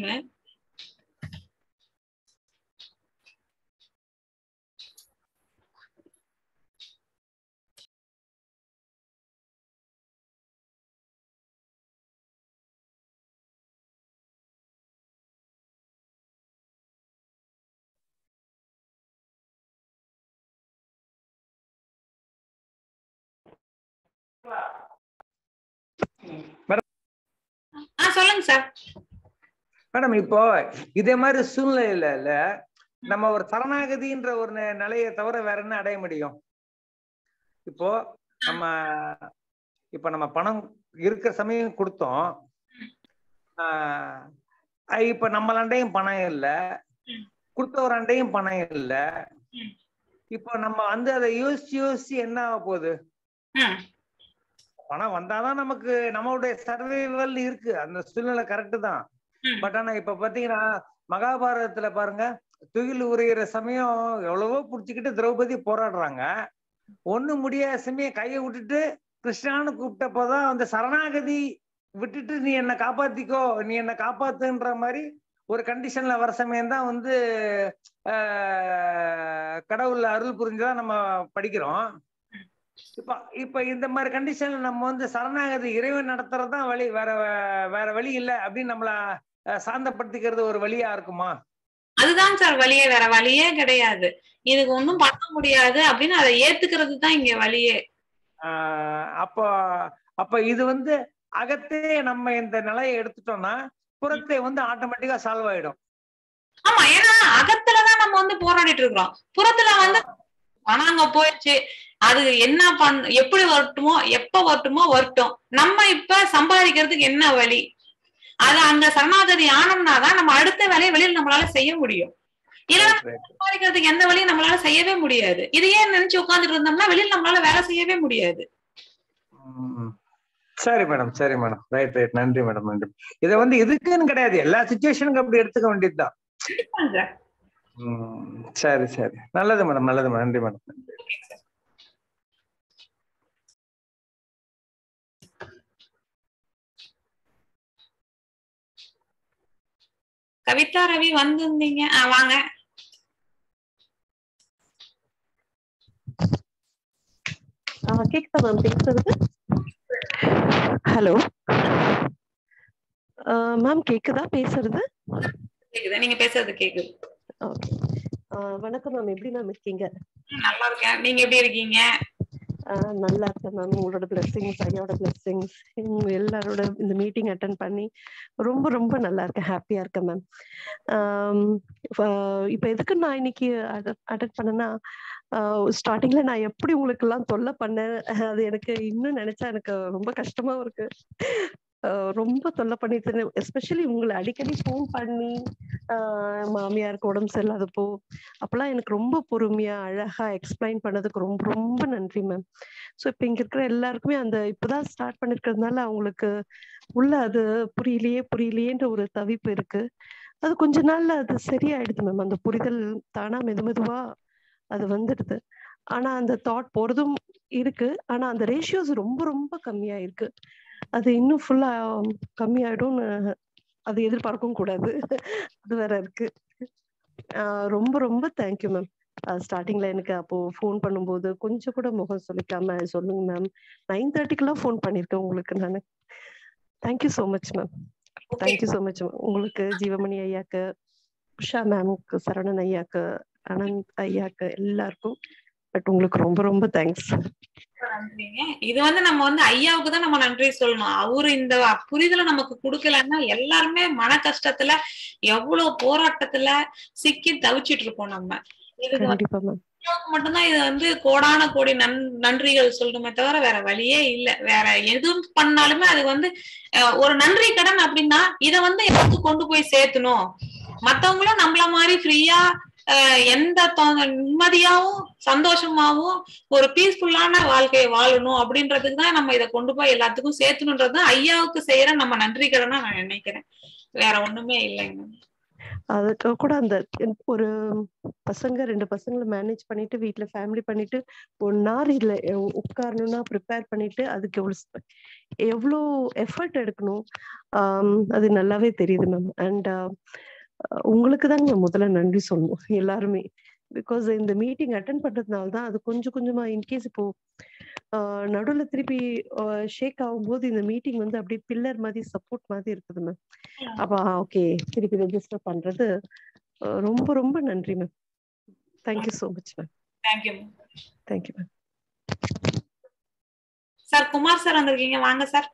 ஆ சொல்லுங்க சார் மேடம் இப்போ இதே மாதிரி சூழ்நிலையில நம்ம ஒரு சரணாகதின்ற ஒரு நி- நிலையை தவிர வேற என்ன அடைய முடியும் இப்போ நம்ம இப்ப நம்ம பணம் இருக்கிற சமயம் கொடுத்தோம் ஆஹ் அஹ் இப்ப நம்மளாண்டையும் பணம் இல்ல ம். கொடுத்தவராண்டையும் பணம் இல்ல ம். இப்போ நம்ம வந்து அதை யோசிச்சு யோசிச்சு என்ன ஆக போகுது ம் பணம் வந்தாதான் நமக்கு நம்மளுடைய சர்வைவல் இருக்கு அந்த சூழ்நிலை கரெக்ட் தான் ம். பட் ஆனா இப்ப பாத்தீங்கன்னா மகாபாரதத்துல பாருங்க துகில் உரையிற சமயம் எவ்வளவோ புடிச்சுக்கிட்டு திரௌபதி போராடுறாங்க ஒண்ணு முடியாத சமயம் கையை விட்டுட்டு கிருஷ்ணான்னு கூப்பிட்டப்போதான் அந்த சரணாகதி விட்டுட்டு நீ என்ன காப்பாத்திக்கோ நீ என்ன காப்பாத்துன்ற மாதிரி ஒரு கண்டிஷன்ல வர சமயம் தான் வந்து ஆஹ், கடவுள் அருள் புரிஞ்சதா நம்ம படிக்கிறோம் இப்ப இப்ப இந்த மாதிரி கண்டிஷன்ல நம்ம வந்து சரணாகதி இறைவன் நடத்துறது தான் வழி வேற வேற வழி இல்ல அப்படின்னு நம்மள அஹ், சாந்தப்படுத்திக்கிறது ஒரு வழியா இருக்குமா அதுதான் சார் வழியே வேற வழியே கிடையாது இதுக்கு ஒண்ணும் பண்ண முடியாது அப்படின்னு அதை ஏத்துக்கிறது தான் இங்க வழியே ஆஹ் அப்போ அப்ப இது வந்து அகத்தே நம்ம இந்த நிலையை எடுத்துட்டோம்னா புறத்தை வந்து ஆட்டோமேட்டிக்கா சால்வ் ஆயிடும் ஆமா ஏன்னா அகத்துலதான் நம்ம வந்து போராடிட்டு இருக்கிறோம் புறத்துல வந்து பணம் அங்க போயிடுச்சு அது என்ன பண் எப்படி வரட்டுமோ எப்ப வரட்டுமோ வரட்டும் நம்ம இப்ப சம்பாதிக்கிறதுக்கு என்ன வழி அது அந்த சரணாகதி ஆனோம்னா தான் நம்ம அடுத்த வேலையை வெளியில நம்மளால செய்ய முடியும் இல்ல சம்பாதிக்கிறதுக்கு எந்த வழியும் நம்மளால செய்யவே முடியாது இதையே நினைச்சு உட்கார்ந்துட்டு இருந்தோம்னா வெளியில நம்மளால வேலை செய்யவே முடியாது ம். சரி மேடம் சரி மேடம் ரைட் ரைட் நன்றி மேடம் நன்றி இதை வந்து இதுக்குன்னு கிடையாது எல்லா சுச்சுவேஷனுக்கும் அப்படி எடுத்துக்க வேண்டியதுதான் கண்டிப்பாங்க. ம், சரி சரி நல்லது மேடம் நல்லது மேடம் நன்றி மேடம் நன்றி கவிதா ரவி வந்திருந்தீங்க ஆ, வாங்க ஆ, கேக்குதா மேம் பேசுறது ஹலோ மேம் கேக்குதா பேசுறது கேக்குது நீங்க பேசுறது கேக்குது ஓகே வணக்கம் மேம் எப்படி மேம் இருக்கீங்க ம், நல்லா இருக்கேன் நீங்க எப்படி இருக்கீங்க ஆ, நல்லா இருக்கேன் மேம் உங்களோட பிளெஸிங்ஸ் ஐயாவோட பிளெஸிங்ஸ் உங்க எல்லாரோட இந்த மீட்டிங் அட்டன் பண்ணி ரொம்ப ரொம்ப நல்லா இருக்கேன் ஹாப்பியா இருக்கேன் மேம் இப்போ எதுக்கு நான் இன்னைக்கு அட்டன் பண்ணேன்னா ஸ்டார்டிங்ல நான் எப்படி உங்களுக்கு எல்லாம் தொல்லை பண்ணேன் அது எனக்கு இன்னும் நினைச்சா எனக்கு ரொம்ப கஷ்டமாவும் இருக்கு ஆஹ் ரொம்ப தொல்லை பண்ணிட்டு எஸ்பெஷலி உங்களை அடிக்கடி ஃபோன் பண்ணி ஆஹ் மாமியாருக்கு உடம்பு சரியில்லாதப்போ அப்பெல்லாம் எனக்கு ரொம்ப பொறுமையா அழகா எக்ஸ்பிளைன் பண்ணதுக்கு ரொம்ப ரொம்ப நன்றி மேம் ஸோ இப்போ இங்க இருக்கிற எல்லாருக்குமே அந்த இப்பதான் ஸ்டார்ட் பண்ணிருக்கிறதுனால அவங்களுக்கு உள்ள அது புரியலையே புரியலையேன்ற ஒரு தவிப்பு இருக்கு அது கொஞ்ச நாள்ல அது சரியாயிடுது மேம் அந்த புரிதல் தானா மெது மெதுவா அது வந்துடுது ஆனா அந்த தாட் போறதும் இருக்கு ஆனா அந்த ரேஷியோஸ் ரொம்ப ரொம்ப கம்மியா இருக்கு அது இன்னும் ஃபுல்லா கம்மியாயிடும்னு அது எதிர்பார்க்கவும் கூடாது அது வேற இருக்கு ஆஹ் ரொம்ப ரொம்ப தேங்க்யூ மேம் ஸ்டார்டிங்ல எனக்கு அப்போ ஃபோன் பண்ணும்போது கொஞ்சம் கூட முகம் சொல்லிக்காம சொல்லுங்க மேம் நைன் தேர்ட்டிக்கெல்லாம் ஃபோன் பண்ணியிருக்கேன் உங்களுக்கு நான் thank you so much ma'am okay thank you so much உங்களுக்கு ஜீவமணி ஐயாக்கு உஷா மேம்க்கு சரவணன் ஐயாக்கு அனந்த் ஐயாக்கு எல்லாருக்கும் பட் உங்களுக்கு ரொம்ப ரொம்ப தேங்க்ஸ் நன்றிங்க இது வந்து நம்ம வந்து ஐயாவுக்கு தான் நம்ம நன்றி சொல்லணும் அவரு இந்த புரிதலை நமக்கு கொடுக்கலன்னா எல்லாருமே மன கஷ்டத்துல எவ்வளவு போராட்டத்துல சிக்கி தவிச்சிட்டு இருப்போம் நம்ம இதுக்கு வந்து கண்டிப்பா மேம் ஐயாவுக்கு மட்டும்தான் இது வந்து கோடான கோடி நன் நன்றிகள் சொல்லணுமே தவிர வேற வழியே இல்ல வேற எதுவும் பண்ணாலுமே அது வந்து அஹ், ஒரு நன்றி கடன் அப்படின்னா இத வந்து எனக்கு கொண்டு போய் சேர்த்தணும் மத்தவங்களும் நம்மள மாதிரி ஃப்ரீயா எந்த தொ- நிம்மதியாவும் சந்தோஷமாவும் ஒரு பீஸ்ஃபுல்லான வாழ்க்கையை வாழணும் அப்படின்றதுக்கு தான் நம்ம இதை கொண்டு போய் எல்லாத்துக்கும் சேர்த்தணுன்றது தான் ஐயாவுக்கு செய்யற நம்ம நன்றி கடனா நான் நினைக்கிறேன் வேற ஒண்ணுமே இல்லைங்க அதுக்கு கூட அந்த ஒரு பசங்க ரெண்டு பசங்களை மேனேஜ் பண்ணிட்டு வீட்ல ஃபேமிலி பண்ணிட்டு ஒன் ஹவர் இதுல உட்காரணும்னா ப்ரிப்பேர் பண்ணிட்டு அதுக்கு எவ்வளவு sp- எவ்வளோ எஃபர்ட் எடுக்கணும் ஆம், அது நல்லாவே தெரியுது மேம் அண்ட் உங்களுக்கு தாங்க மேம் முதல்ல நன்றி சொல்லணும் எல்லாருமே பிகாஸ் இந்த மீட்டிங் அட்டன் பண்றதுனால தான் அது கொஞ்சம் கொஞ்சமா இன்கேஸ் இப்போ ஆஹ் நடுவுல திருப்பி ஷேக் ஆகும்போது இந்த மீட்டிங் வந்து அப்படியே பில்லர் மாதிரி சப்போர்ட் மாதிரி இருக்குது மேம் அப்ப ஓகே திருப்பி ரெஜிஸ்டர் பண்றது ஆஹ் ரொம்ப ரொம்ப நன்றி ma'am thank you so much ma'am thank you thank you ma'am sir Kumar sir வந்திருக்கீங்க வாங்க சார்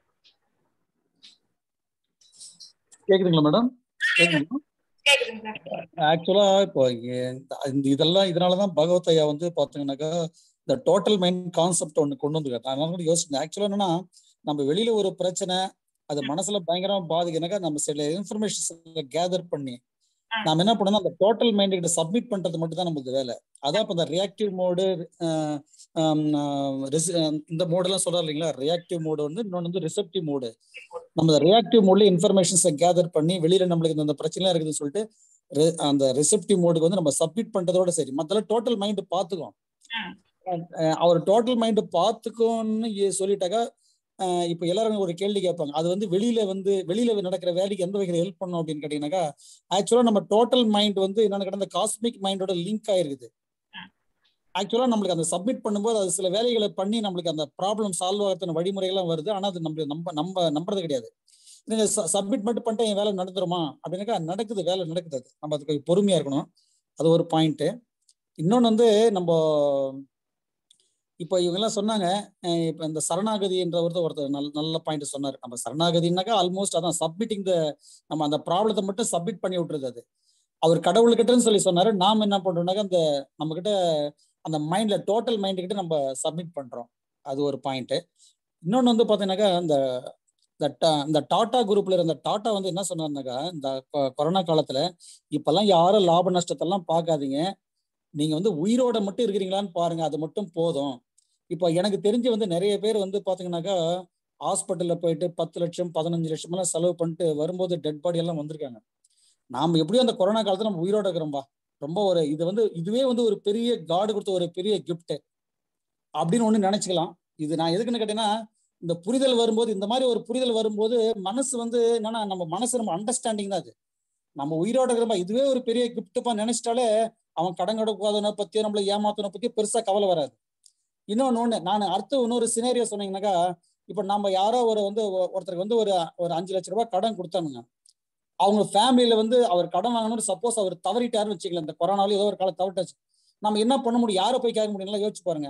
கேக்குதுங்களா மேடம் கேக்குதுங்களா கேக்குதுங்க சார் ஆக்சுவலா இப்போ இங்க இந்த- இந்த இதெல்லாம் இதனாலதான் பகவத் ஐயா வந்து பாத்தீங்கன்னாக்கா இந்த டோட்டல் மைண்ட் கான்செப்ட் ஒண்ணு கொண்டு வந்திருக்காரு நான் அதனால கூட யோசிச்சேன் ஆக்சுவலா என்னன்னா நம்ம வெளியில ஒரு பிரச்சனை அது மனசுல பயங்கரமா பாதிக்குனாக்கா நம்ம சில இன்ஃபர்மேஷன் கேதர் பண்ணி நாம என்ன பண்ணணும் அந்த டோட்டல் மைண்ட் கிட்ட சப்மிட் பண்றது மட்டும் தான் நமக்கு வேலை அதான் இப்ப இந்த ரியாக்டிவ் மோடு இந்த மோடெல்லாம் சொல்றாரு இல்லைங்களா ரியாக்டிவ் மோடு வந்து இன்னொன்று வந்து ரிசப்டிவ் மோடு நம்ம ரியாக்டிவ் மோட்ல இன்ஃபர்மேஷன்ஸை கேதர் பண்ணி வெளியில நம்மளுக்கு இந்த- இந்த பிரச்சனை இருக்குதுன்னு சொல்லிட்டு re- அந்த ரிசப்டிவ் மோடுக்கு வந்து நம்ம சப்மிட் பண்றதோட சரி மத்தெல்லாம் டோட்டல் மைண்ட் பாத்துக்கும் அஹ் அவர் டோட்டல் மைண்ட் பாத்துக்கும்னு ஏ- சொல்லிட்டாக்கா அஹ் இப்ப எல்லாரும் ஒரு கேள்வி கேட்பாங்க அது வந்து வெளியில வந்து வெளியில நடக்கிற வேலைக்கு எந்த வகையில் ஹெல்ப் பண்ணும் அப்படின்னு கேட்டீங்கன்னாக்கா ஆக்சுவலா நம்ம டோட்டல் மைண்ட் வந்து என்னன்னு கேட்டா காஸ்மிக் மைண்டோட லிங்க் ஆயிருக்குது ஆக்சுவலா நம்மளுக்கு அந்த சப்மிட் பண்ணும்போது அது சில வேலைகளை பண்ணி நம்மளுக்கு அந்த ப்ராப்ளம் சால்வ் ஆகிறதுன வழிமுறைகள்லாம் வருது ஆனா அது நம்ம நம்ம நம்ம நம்புறது கிடையாது நீங்க சப்மிட் மட்டும் பண்ணிட்டு என் வேலை நடந்துருமா அப்படின்னாக்கா நடக்குது வேலை நடக்குது அது நம்ம அதுக்கு கொஞ்சம் பொறுமையா இருக்கணும் அது ஒரு பாயிண்ட் இன்னொன்னு வந்து நம்ம இப்போ இவங்க எல்லாம் சொன்னாங்க அஹ் இப்ப இந்த சரணாகதி என்ற ஒருத்தர் ஒருத்தர் நல்ல நல்ல பாயிண்ட் சொன்னார் நம்ம சரணாகதினாக்கா ஆல்மோஸ்ட் அதான் சப்மிட்டிங் த நம்ம அந்த ப்ராப்ளத்தை மட்டும் சப்மிட் பண்ணி விட்டுருது அது அவர் கடவுள்கிட்டன்னு சொல்லி சொன்னாரு நாம் என்ன பண்றோம்னாக்கா அந்த நம்ம கிட்ட அந்த மைண்ட்ல டோட்டல் மைண்ட் கிட்ட நம்ம சப்மிட் பண்றோம் அது ஒரு பாயிண்ட் இன்னொன்னு வந்து பாத்தீங்கன்னாக்கா இந்த இந்த டா- இந்த டாடா குரூப்ல இருந்த டாடா வந்து என்ன சொன்னாருனாக்கா இந்த கொ- கொரோனா காலத்துல இப்பெல்லாம் யாரும் லாப நஷ்டத்தெல்லாம் பார்க்காதீங்க நீங்க வந்து உயிரோட மட்டும் இருக்கிறீங்களான்னு பாருங்க அது மட்டும் போதும் இப்போ எனக்கு தெரிஞ்சு வந்து நிறைய பேர் வந்து பாத்தீங்கன்னாக்கா ஹாஸ்பிட்டல்ல போயிட்டு பத்து லட்சம் பதினஞ்சு லட்சம் எல்லாம் செலவு பண்ணிட்டு வரும்போது டெட் பாடி எல்லாம் வந்திருக்காங்க நாம எப்படியும் அந்த கொரோனா காலத்துல நம்ம உயிரோட இருக்கிறோம்பா ரொம்ப ஒரு இது வந்து இதுவே வந்து ஒரு பெரிய காடு கொடுத்த ஒரு பெரிய கிஃப்ட் அப்படின்னு ஒண்ணு நினைச்சுக்கலாம் இது நான் எதுக்குன்னு கேட்டீங்கன்னா இந்த புரிதல் வரும்போது இந்த மாதிரி ஒரு புரிதல் வரும்போது மனசு வந்து என்னன்னா நம்ம மனசு நம்ம அண்டர்ஸ்டாண்டிங் தான் அது நம்ம உயிரோட இருக்கிறோம்பா இதுவே ஒரு பெரிய கிஃப்ட்டுப்பா நினைச்சிட்டாலே அவன் கடன் கொடுக்காதவனை பத்தியோ நம்மளை ஏமாத்தவனை பத்தியோ பெருசா கவலை வராது இன்னொன்னு ஒண்ணு நான் அடுத்த இன்னொரு சினேரியோ சொன்னீங்கன்னாக்கா இப்ப நம்ம யாரோ ஒரு வந்து ஒ- ஒருத்தருக்கு வந்து ஒரு ஒரு அஞ்சு லட்ச ரூபாய் கடன் கொடுத்தானுங்க அவங்க ஃபேமிலியில வந்து அவர் கடன் வாங்கணும்னு சப்போஸ் அவர் தவறிட்டாருன்னு வச்சுக்கலாம் இந்த கொரோனாவில ஏதோ ஒரு காலம் தவறிட்டாச்சு நம்ம என்ன பண்ண முடியும் யாரை போய் கேட்க முடியும் யோசிச்சு பாருங்க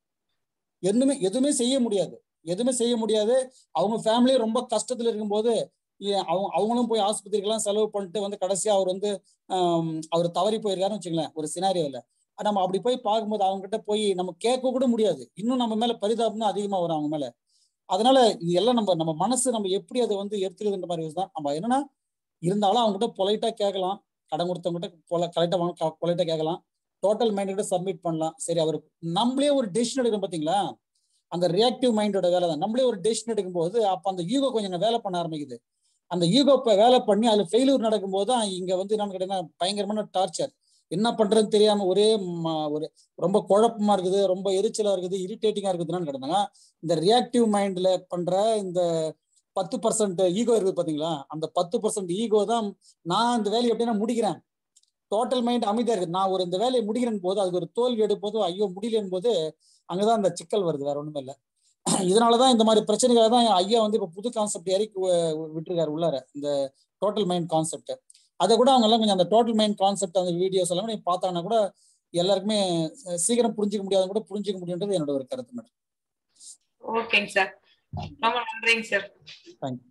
எதுவுமே எதுவுமே செய்ய முடியாது எதுவுமே செய்ய முடியாது அவங்க ஃபேமிலியும் ரொம்ப கஷ்டத்துல இருக்கும்போது ஏ- அவங்க அவங்களும் போய் ஆஸ்பத்திரிக்கெல்லாம் செலவு பண்ணிட்டு வந்து கடைசியா அவர் வந்து ஆம், அவர் தவறி போயிருக்காருன்னு வச்சுங்களேன் ஒரு சினாரியோல நம்ம அப்படி போய் பார்க்கும்போது அவங்க கிட்ட போய் நம்ம கேட்க கூட முடியாது இன்னும் நம்ம மேல பரிதாபம் தான் அதிகமா வரும் அவங்க மேல அதனால இது எல்லாம் நம்ம நம்ம மனசு நம்ம எப்படி அதை வந்து எடுத்துக்கிறதுன்ற மாதிரி தான் நம்ம என்னன்னா இருந்தாலும் அவங்க கிட்ட பொலைட்டா கேட்கலாம் கடன் கொடுத்தவங்க கிட்ட பொல கரெக்டா வாங்க பொலைட்டா கேட்கலாம் டோட்டல் மைண்ட் கிட்ட சப்மிட் பண்ணலாம் சரி அவர் நம்மளே ஒரு டெசிஷன் எடுக்கணும் பாத்தீங்களா அந்த ரியாக்டிவ் மைண்டோட வேலை தான் நம்மளே ஒரு டெசிஷன் எடுக்கும்போது அப்ப அந்த ஈகோ கொஞ்சம் வேலை பண்ண ஆரம்பிக்குது அந்த ஈகோ இப்ப வேலை பண்ணி அதுல ஃபெயிலியர் நடக்கும்போது தான் இங்க வந்து என்னன்னு கேட்டீங்கன்னா பயங்கரமான டார்ச்சர் என்ன பண்றதுன்னு தெரியாம ஒரே ம- ஒரு ரொம்ப குழப்பமா இருக்குது ரொம்ப எரிச்சலா இருக்குது இரிட்டேட்டிங்கா இருக்குதுன்னு கேட்டாங்க இந்த ரியாக்டிவ் மைண்ட்ல பண்ற இந்த பத்து பர்சன்ட் ஈகோ இருக்குது பாத்தீங்களா அந்த பத்து பர்சன்ட் ஈகோ தான் நான் இந்த வேலையை எப்படின்னா முடிக்கிறேன் டோட்டல் மைண்ட் அமைதியா இருக்கு நான் ஒரு இந்த வேலையை முடிக்கிறேன் போது அதுக்கு ஒரு தோல்வி எடுப்போது ஐயோ முடியலன்னு போது அங்கதான் அந்த சிக்கல் வருது வேற ஒண்ணுமே இல்ல இதனாலதான் இந்த மாதிரி பிரச்சனைகளை தான் ஐயா வந்து இப்ப புது கான்செப்ட் இறக்கி வி- விட்டிருக்காரு உள்ளார இந்த டோட்டல் மைண்ட் கான்செப்ட் அதை கூட அவங்க எல்லாம் கொஞ்சம் அந்த டோட்டல் மைண்ட் கான்செப்ட் அந்த வீடியோஸ் எல்லாம் நீங்க பார்த்தாங்கன்னா கூட எல்லாருக்குமே அஹ், சீக்கிரம் புரிஞ்சுக்க முடியாத கூட புரிஞ்சுக்க முடியுன்றது என்னோட ஒரு கருத்து மேடம் ஓகேங்க சார் ரொம்ப நன்றிங்க சார் தேங்க்யூ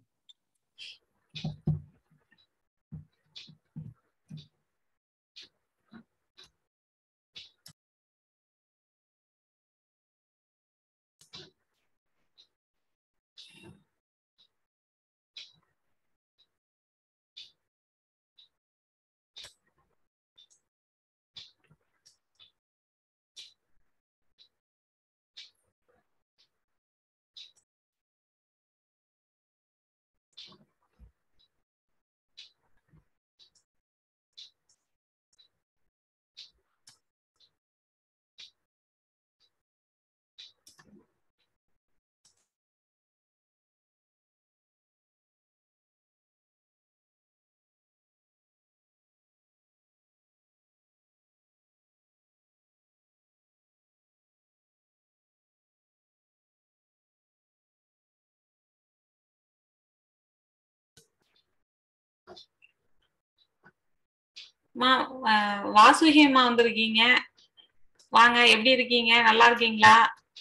அம்மா அஹ், வாசுகி அம்மா வந்திருக்கீங்க வாங்க எப்படி இருக்கீங்க நல்லா இருக்கீங்களா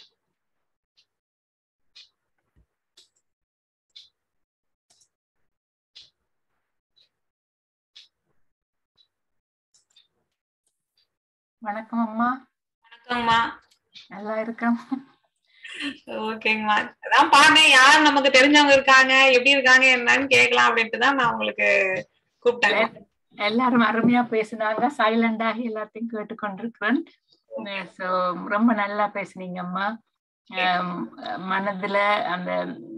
வணக்கம் அம்மா வணக்கங்கம்மா நல்லா இருக்கேன் ஓகேங்கம்மா அதான் பாருங்க யார் நமக்கு தெரிஞ்சவங்க இருக்காங்க எப்படி இருக்காங்க என்னன்னு கேட்கலாம் அப்படின்ட்டு தான் நான் உங்களுக்கு கூப்பிட்டேன் எல்லாரும் அருமையா பேசினாங்க சைலண்டாகி எல்லாத்தையும் கேட்டுக்கொண்டிருக்கிறேன் ஸோ ரொம்ப நல்லா பேசுனீங்க அம்மா ஆம், மனதுல அந்த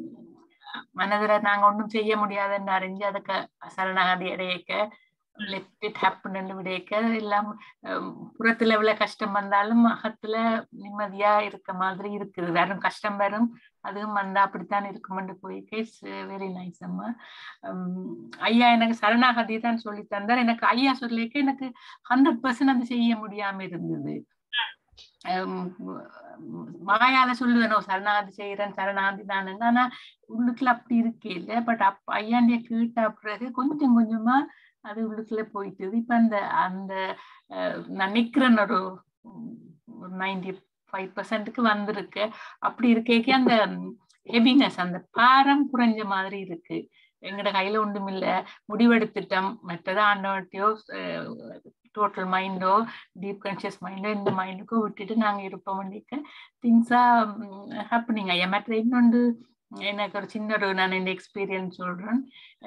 மனதுல நாங்க ஒண்ணும் செய்ய முடியாதுன்னு அறிஞ்சு அதுக்கு சரணாகதி அடையக்க லெட் இட் ஹேப்பன் விடையக்க எல்லாம் ஆம், புறத்துல எவ்வளவு கஷ்டம் வந்தாலும் அகத்துல நிம்மதியா இருக்க மாதிரி இருக்குது வரும் கஷ்டம் வரும் அதுவும் வந்தா அப்படித்தான் இருக்குமென்று போய்க்க இட்ஸ் வெரி நைஸ் அம்மா உம், ஐயா எனக்கு சரணாகதி தான் சொல்லி தந்தார் எனக்கு ஐயா சொல்லிக்க எனக்கு ஹண்ட்ரட் பர்சன்ட் அது செய்ய முடியாம இருந்தது உம், வாயால சொல்லுவேனோ சரணாகதி செய்யறேன் சரணாகதி நான் ஆனா உள்ளுக்குள்ள அப்படி இருக்கே இல்ல பட் அப் ஐயாண்டிய கேட்ட பிறகு கொஞ்சம் கொஞ்சமா அது உள்ளுக்குள்ள போயிட்டுது இப்ப அந்த அந்த அஹ், நான் நிக்கிறேன் ஒரு நைன்டி ஃபைவ் பர்சன்ட்டுக்கு வந்திருக்கு அப்படி இருக்கேக்கே அந்த ஹெவினஸ் அந்த பாரம் குறைஞ்ச மாதிரி இருக்கு எங்கட கையில ஒன்றும் இல்ல முடிவெடுத்துட்டோம் மற்றது ஆண்டவர்கிட்டயோ டோட்டல் மைண்டோ டீப் கான்சியஸ் மைண்டோ இந்த மைண்டுக்கோ விட்டுட்டு நாங்க இருப்போம் திங்ஸா ஹாப்பனிங் ஐயா மற்ற இன்னொன்று எனக்கு ஒரு சின்ன ஒரு நான் இந்த எக்ஸ்பீரியன்ஸ் சொல்றேன்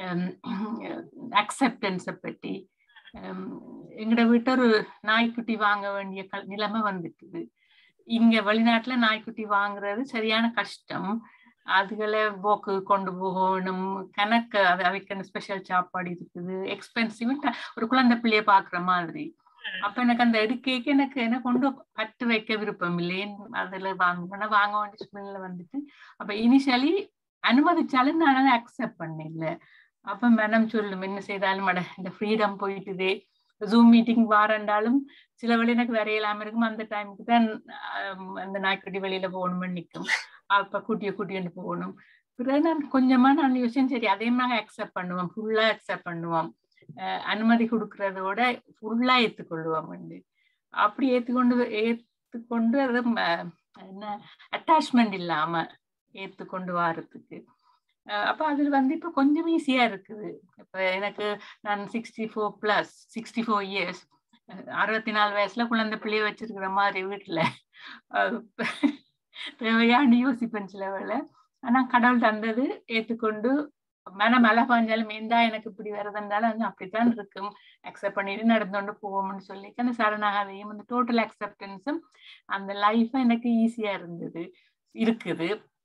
அக்செப்டன்ஸை பற்றி ஹம், எங்கட வீட்டு ஒரு நாய்க்குட்டி வாங்க வேண்டிய கல்- நிலைமை வந்துட்டுது இங்க வெளிநாட்டுல நாய்க்குட்டி வாங்குறது சரியான கஷ்டம் அதுகளை போக்கு கொண்டு போகணும் கணக்கு அது அவைக்கான ஸ்பெஷல் சாப்பாடு இருக்குது எக்ஸ்பென்சிவ் ஒரு குழந்தை பிள்ளைய பாக்குற மாதிரி அப்ப எனக்கு அந்த எடுக்கைக்கு எனக்கு என்ன கொண்டு பட்டு வைக்க விருப்பம் இல்லை ஏன் அதுல வாங்க வாங்க வேண்டிய சூழ்நிலை வந்துட்டு அப்ப இனிஷியலி அனுமதிச்சாலும் நான் அதை அக்செப்ட் பண்ணல அப்ப மேடம் சொல்லும் என்ன செய்தாலும் அட இந்த ஃப்ரீடம் போயிட்டுதே ஜூம் மீட்டிங் வாரண்டாலும் சில வேளை எனக்கு வரையலாம இருக்கும் அந்த டைமுக்கு தான் ஆம், அந்த நாய்க்குட்டி வெளியில போகணும்னு நிற்கும் அப்ப குட்டிய குட்டின்னு போகணும் பிறகு நான் கொஞ்சமா நான் யோசிச்சேன் சரி அதையும் நாங்க அக்செப்ட் பண்ணுவோம் ஃபுல்லா அக்செப்ட் பண்ணுவோம் அஹ் அனுமதி கொடுக்கறதோட ஃபுல்லா ஏத்துக்கொள்ளுவோம் வந்து அப்படி ஏத்துக்கொண்டு ஏத்துக்கொண்டு அது ம- என்ன அட்டாச்மெண்ட் இல்லாம ஏத்துக்கொண்டு வாரத்துக்கு அஹ் அப்ப அதுல வந்து இப்ப கொஞ்சம் ஈஸியா இருக்குது இப்ப எனக்கு நான் sixty four plus sixty four years அறுபத்தி நாலு வயசுல குழந்தை பிள்ளைய வச்சிருக்கிற மாதிரி வீட்டுல அஹ் தேவையான்னு யோசிப்பேன் சில வேளை ஆனா கடவுள் தந்தது ஏத்துக்கொண்டு மன மழை பாஞ்சாலும் ஏந்தா எனக்கு இப்படி வருதுன்றாலும் அது அப்படித்தான் இருக்கும் அக்செப்ட் பண்ணிட்டு நடந்துകൊണ്ട് போவோம்னு சொல்லி அந்த சரணாகதையும் அந்த டோட்டல் அக்செப்டன்ஸும் அந்த லைஃப் எனக்கு ஈஸியா இருந்தது இருக்குது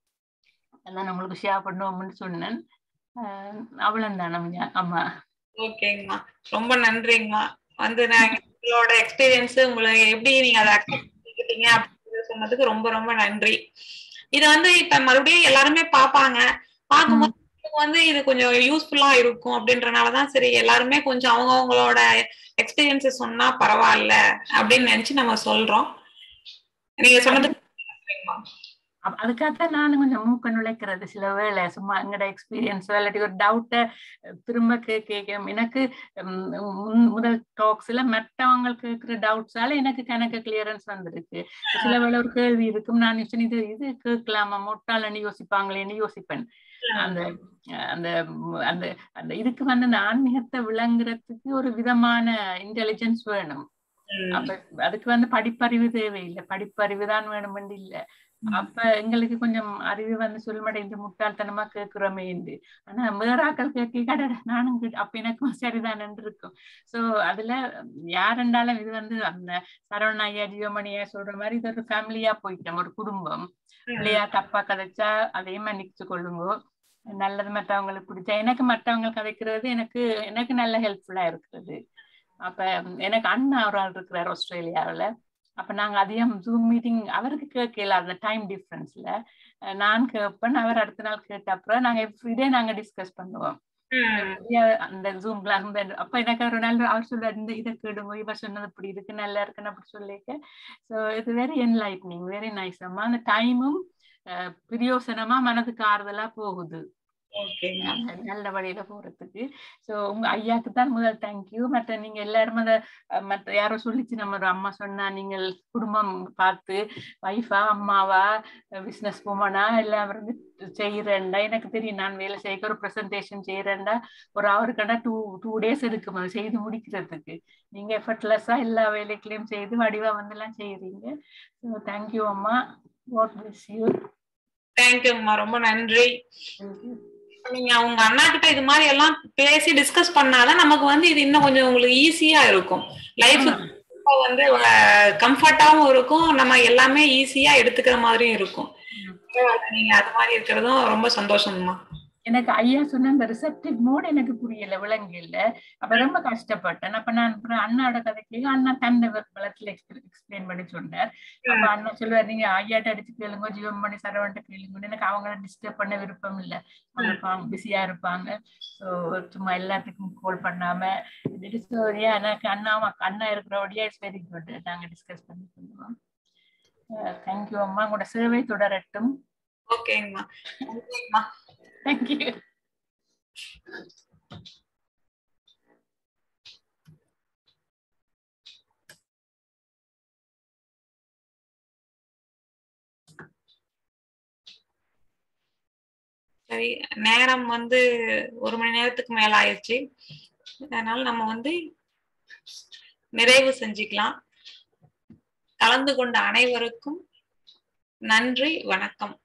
அதான் உங்களுக்கு ஷேர் பண்ணுவோம்னு சொன்னேன் அஹ் அவ்வளவுதான் ஆமா ஓகேங்கம்மா ரொம்ப நன்றிங்கம்மா வந்து நாங்க உங்களோட எக்ஸ்பீரியன்ஸ் உங்களை எப்படி நீங்க அதை அக்செப்ட் பண்ணிக்கிட்டீங்க அப்படின்னு சொன்னதுக்கு ரொம்ப ரொம்ப நன்றி இது வந்து இப்ப மறுபடியும் எல்லாருமே பார்ப்பாங்க பார்க்கும்போது உங்களுக்கு வந்து இது கொஞ்சம் யூஸ்ஃபுல்லா இருக்கும் அப்படின்றனாலதான் சரி எல்லாருமே கொஞ்சம் அவங்க அவங்களோட எக்ஸ்பீரியன்ஸ் சொன்னா பரவாயில்ல அப்படின்னு நினைச்சு நம்ம சொல்றோம் நீங்க சொன்னதுக்கு நன்றிங்கம்மா. அப்ப அதுக்காகத்தான் நானும் கொஞ்சம் மூக்க நுழைக்கிறது சில வேளை சும்மா எங்கட எக்ஸ்பீரியன்ஸ் இல்லாட்டி ஒரு டவுட்டை திரும்ப கேட்க எனக்கு உம், முன்- முதல் டாக்ஸ்ல மற்றவங்களுக்கு இருக்கிற டவுட்ஸால எனக்கு கணக்கு கிளியரன்ஸ் வந்திருக்கு சில வேளை ஒரு கேள்வி இருக்கும் நான் யோசிச்சேன், இது இது கேட்கலாமா முட்டாளன்னு யோசிப்பாங்களேன்னு யோசிப்பேன் அந்த அந்த அந்த அந்த இதுக்கு வந்து அந்த ஆன்மீகத்தை விளங்குறதுக்கு ஒரு விதமான இன்டெலிஜென்ஸ் வேணும் அப்ப அதுக்கு வந்து படிப்பறிவு தேவையில்லை படிப்பறிவு தான் வேணுமென்று இல்ல அப்ப எங்களுக்கு கொஞ்சம் அறிவு வந்து சொல்ல மாட்டேன் இந்த முட்டாள்தனமா கேட்கிறோமே என்று ஆனா வேற ஆக்கள் கேட்க கடை நானும் கேட்டு- அப்ப எனக்கும் சரிதான் இருக்கும் சோ அதுல யாருண்டாலும் இது வந்து அந்த சரவண ஐயா ஜியோமணி ஐயா சொல்ற மாதிரி இது ஒரு ஃபேமிலியா போயிட்டோம் ஒரு குடும்பம் இல்லையா தப்பா கதைச்சா அதையும் மன்னிச்சு கொள்ளுங்க நல்லது மற்றவங்களுக்கு பிடிச்சா எனக்கு மற்றவங்க கதைக்கிறது எனக்கு எனக்கு நல்ல ஹெல்ப்ஃபுல்லா இருக்கிறது அப்ப எனக்கு அண்ணா ஒரு ஆள் இருக்கிறார் ஆஸ்திரேலியாவுல அப்ப நாங்க அதிகம் ஜூம் மீட்டிங் அவருக்கு கேட்கல அந்த டைம் டிஃபரன்ஸ்ல நான் கேட்பேன் அவர் அடுத்த நாள் கேட்ட அப்புறம் நாங்க எவ்ரிடே நாங்க டிஸ்கஸ் பண்ணுவோம் நிறைய அந்த ஜூம்ல அந்த அப்ப எனக்கு ஒரு நல்ல அவர் சொல்ற இந்த இதை கேடுங்க இவர் சொன்னது இப்படி இருக்கு நல்லா இருக்குன்னு அப்படி சொல்லிக்க ஸோ இது வெரி என்லைட்னிங் வெரி நைஸ் அம்மா அந்த டைமும் பிரயோசனமா மனதுக்கு ஆறுதலா போகுது ஓகேங்க நல்ல- நல்ல வழியில போறதுக்கு சோ உங்க ஐயாக்கு தான் முதல் தேங்க்யூ மற்ற நீங்க எல்லாரும் அத அஹ், மற்ற யாரோ சொல்லிச்சு நம்ம ஒரு அம்மா சொன்னா நீங்கள் குடும்பம் பார்த்து வைஃபா அம்மாவா பிசினஸ் உமனா எல்லாம் வந்து செய்யறேன்டா எனக்கு தெரியும் நான் வேலை செய்ய ஒரு ப்ரெசன்டேஷன் செய்யறேன்டா ஒரு அவருக்கான டூ டூ டேஸ் இருக்கும் அது செய்து முடிக்கிறதுக்கு நீங்க எஃபர்ட்லெஸ்ஸா எல்லா வேலைகளையும் செய்து வடிவா வந்து எல்லாம் செய்யறீங்க ஸோ தேங்க்யூ அம்மா வாட் பிளஸ் யூ தேங்க்யூங்கம்மா ரொம்ப நன்றி நீங்க உங்க அண்ணா கிட்ட இது மாதிரி எல்லாம் பேசி டிஸ்கஸ் பண்ணாதான் நமக்கு வந்து இது இன்னும் கொஞ்சம் உங்களுக்கு ஈஸியா இருக்கும் லைஃப் வந்து கம்ஃபர்ட்டாவும் இருக்கும் நம்ம எல்லாமே ஈஸியா எடுத்துக்கிற மாதிரியும் இருக்கும் நீங்க அது மாதிரி இருக்கிறதும் ரொம்ப சந்தோஷம்மா எனக்கு ஐயா சொன்ன அந்த ரிசப்டிவ் மோட் எனக்கு புரியல விளங்கல அப்ப ரொம்ப கஷ்டப்பட்டேன் அப்ப நான் அப்புறம் அண்ணாவோட கதைக்கு அண்ணா தன்னை வளத்துல எக்ஸ்பிளைன் பண்ணி சொன்னார் அப்ப அண்ணா சொல்லுவார் நீங்க ஐயாட்ட அடிச்சு கேளுங்க ஜீவன் பண்ணி சரவண்ட கேளுங்க எனக்கு அவங்கள டிஸ்டர்ப் பண்ண விருப்பம் இல்ல அவங்க பிஸியா இருப்பாங்க ஸோ சும்மா எல்லாத்துக்கும் கால் பண்ணாம எனக்கு அண்ணா அண்ணா இருக்கிறபடியா இட்ஸ் வெரி குட் நாங்க டிஸ்கஸ் பண்ணி சொல்லுவோம் தேங்க்யூ அம்மா உங்களோட சேவை தொடரட்டும் ஓகேங்கம்மா நன்றிங்கம்மா Thank you. சரி நேரம் வந்து ஒரு மணி நேரத்துக்கு மேல ஆயிடுச்சு அதனால நம்ம வந்து நிறைவு செஞ்சுக்கலாம் கலந்து கொண்ட அனைவருக்கும் நன்றி வணக்கம்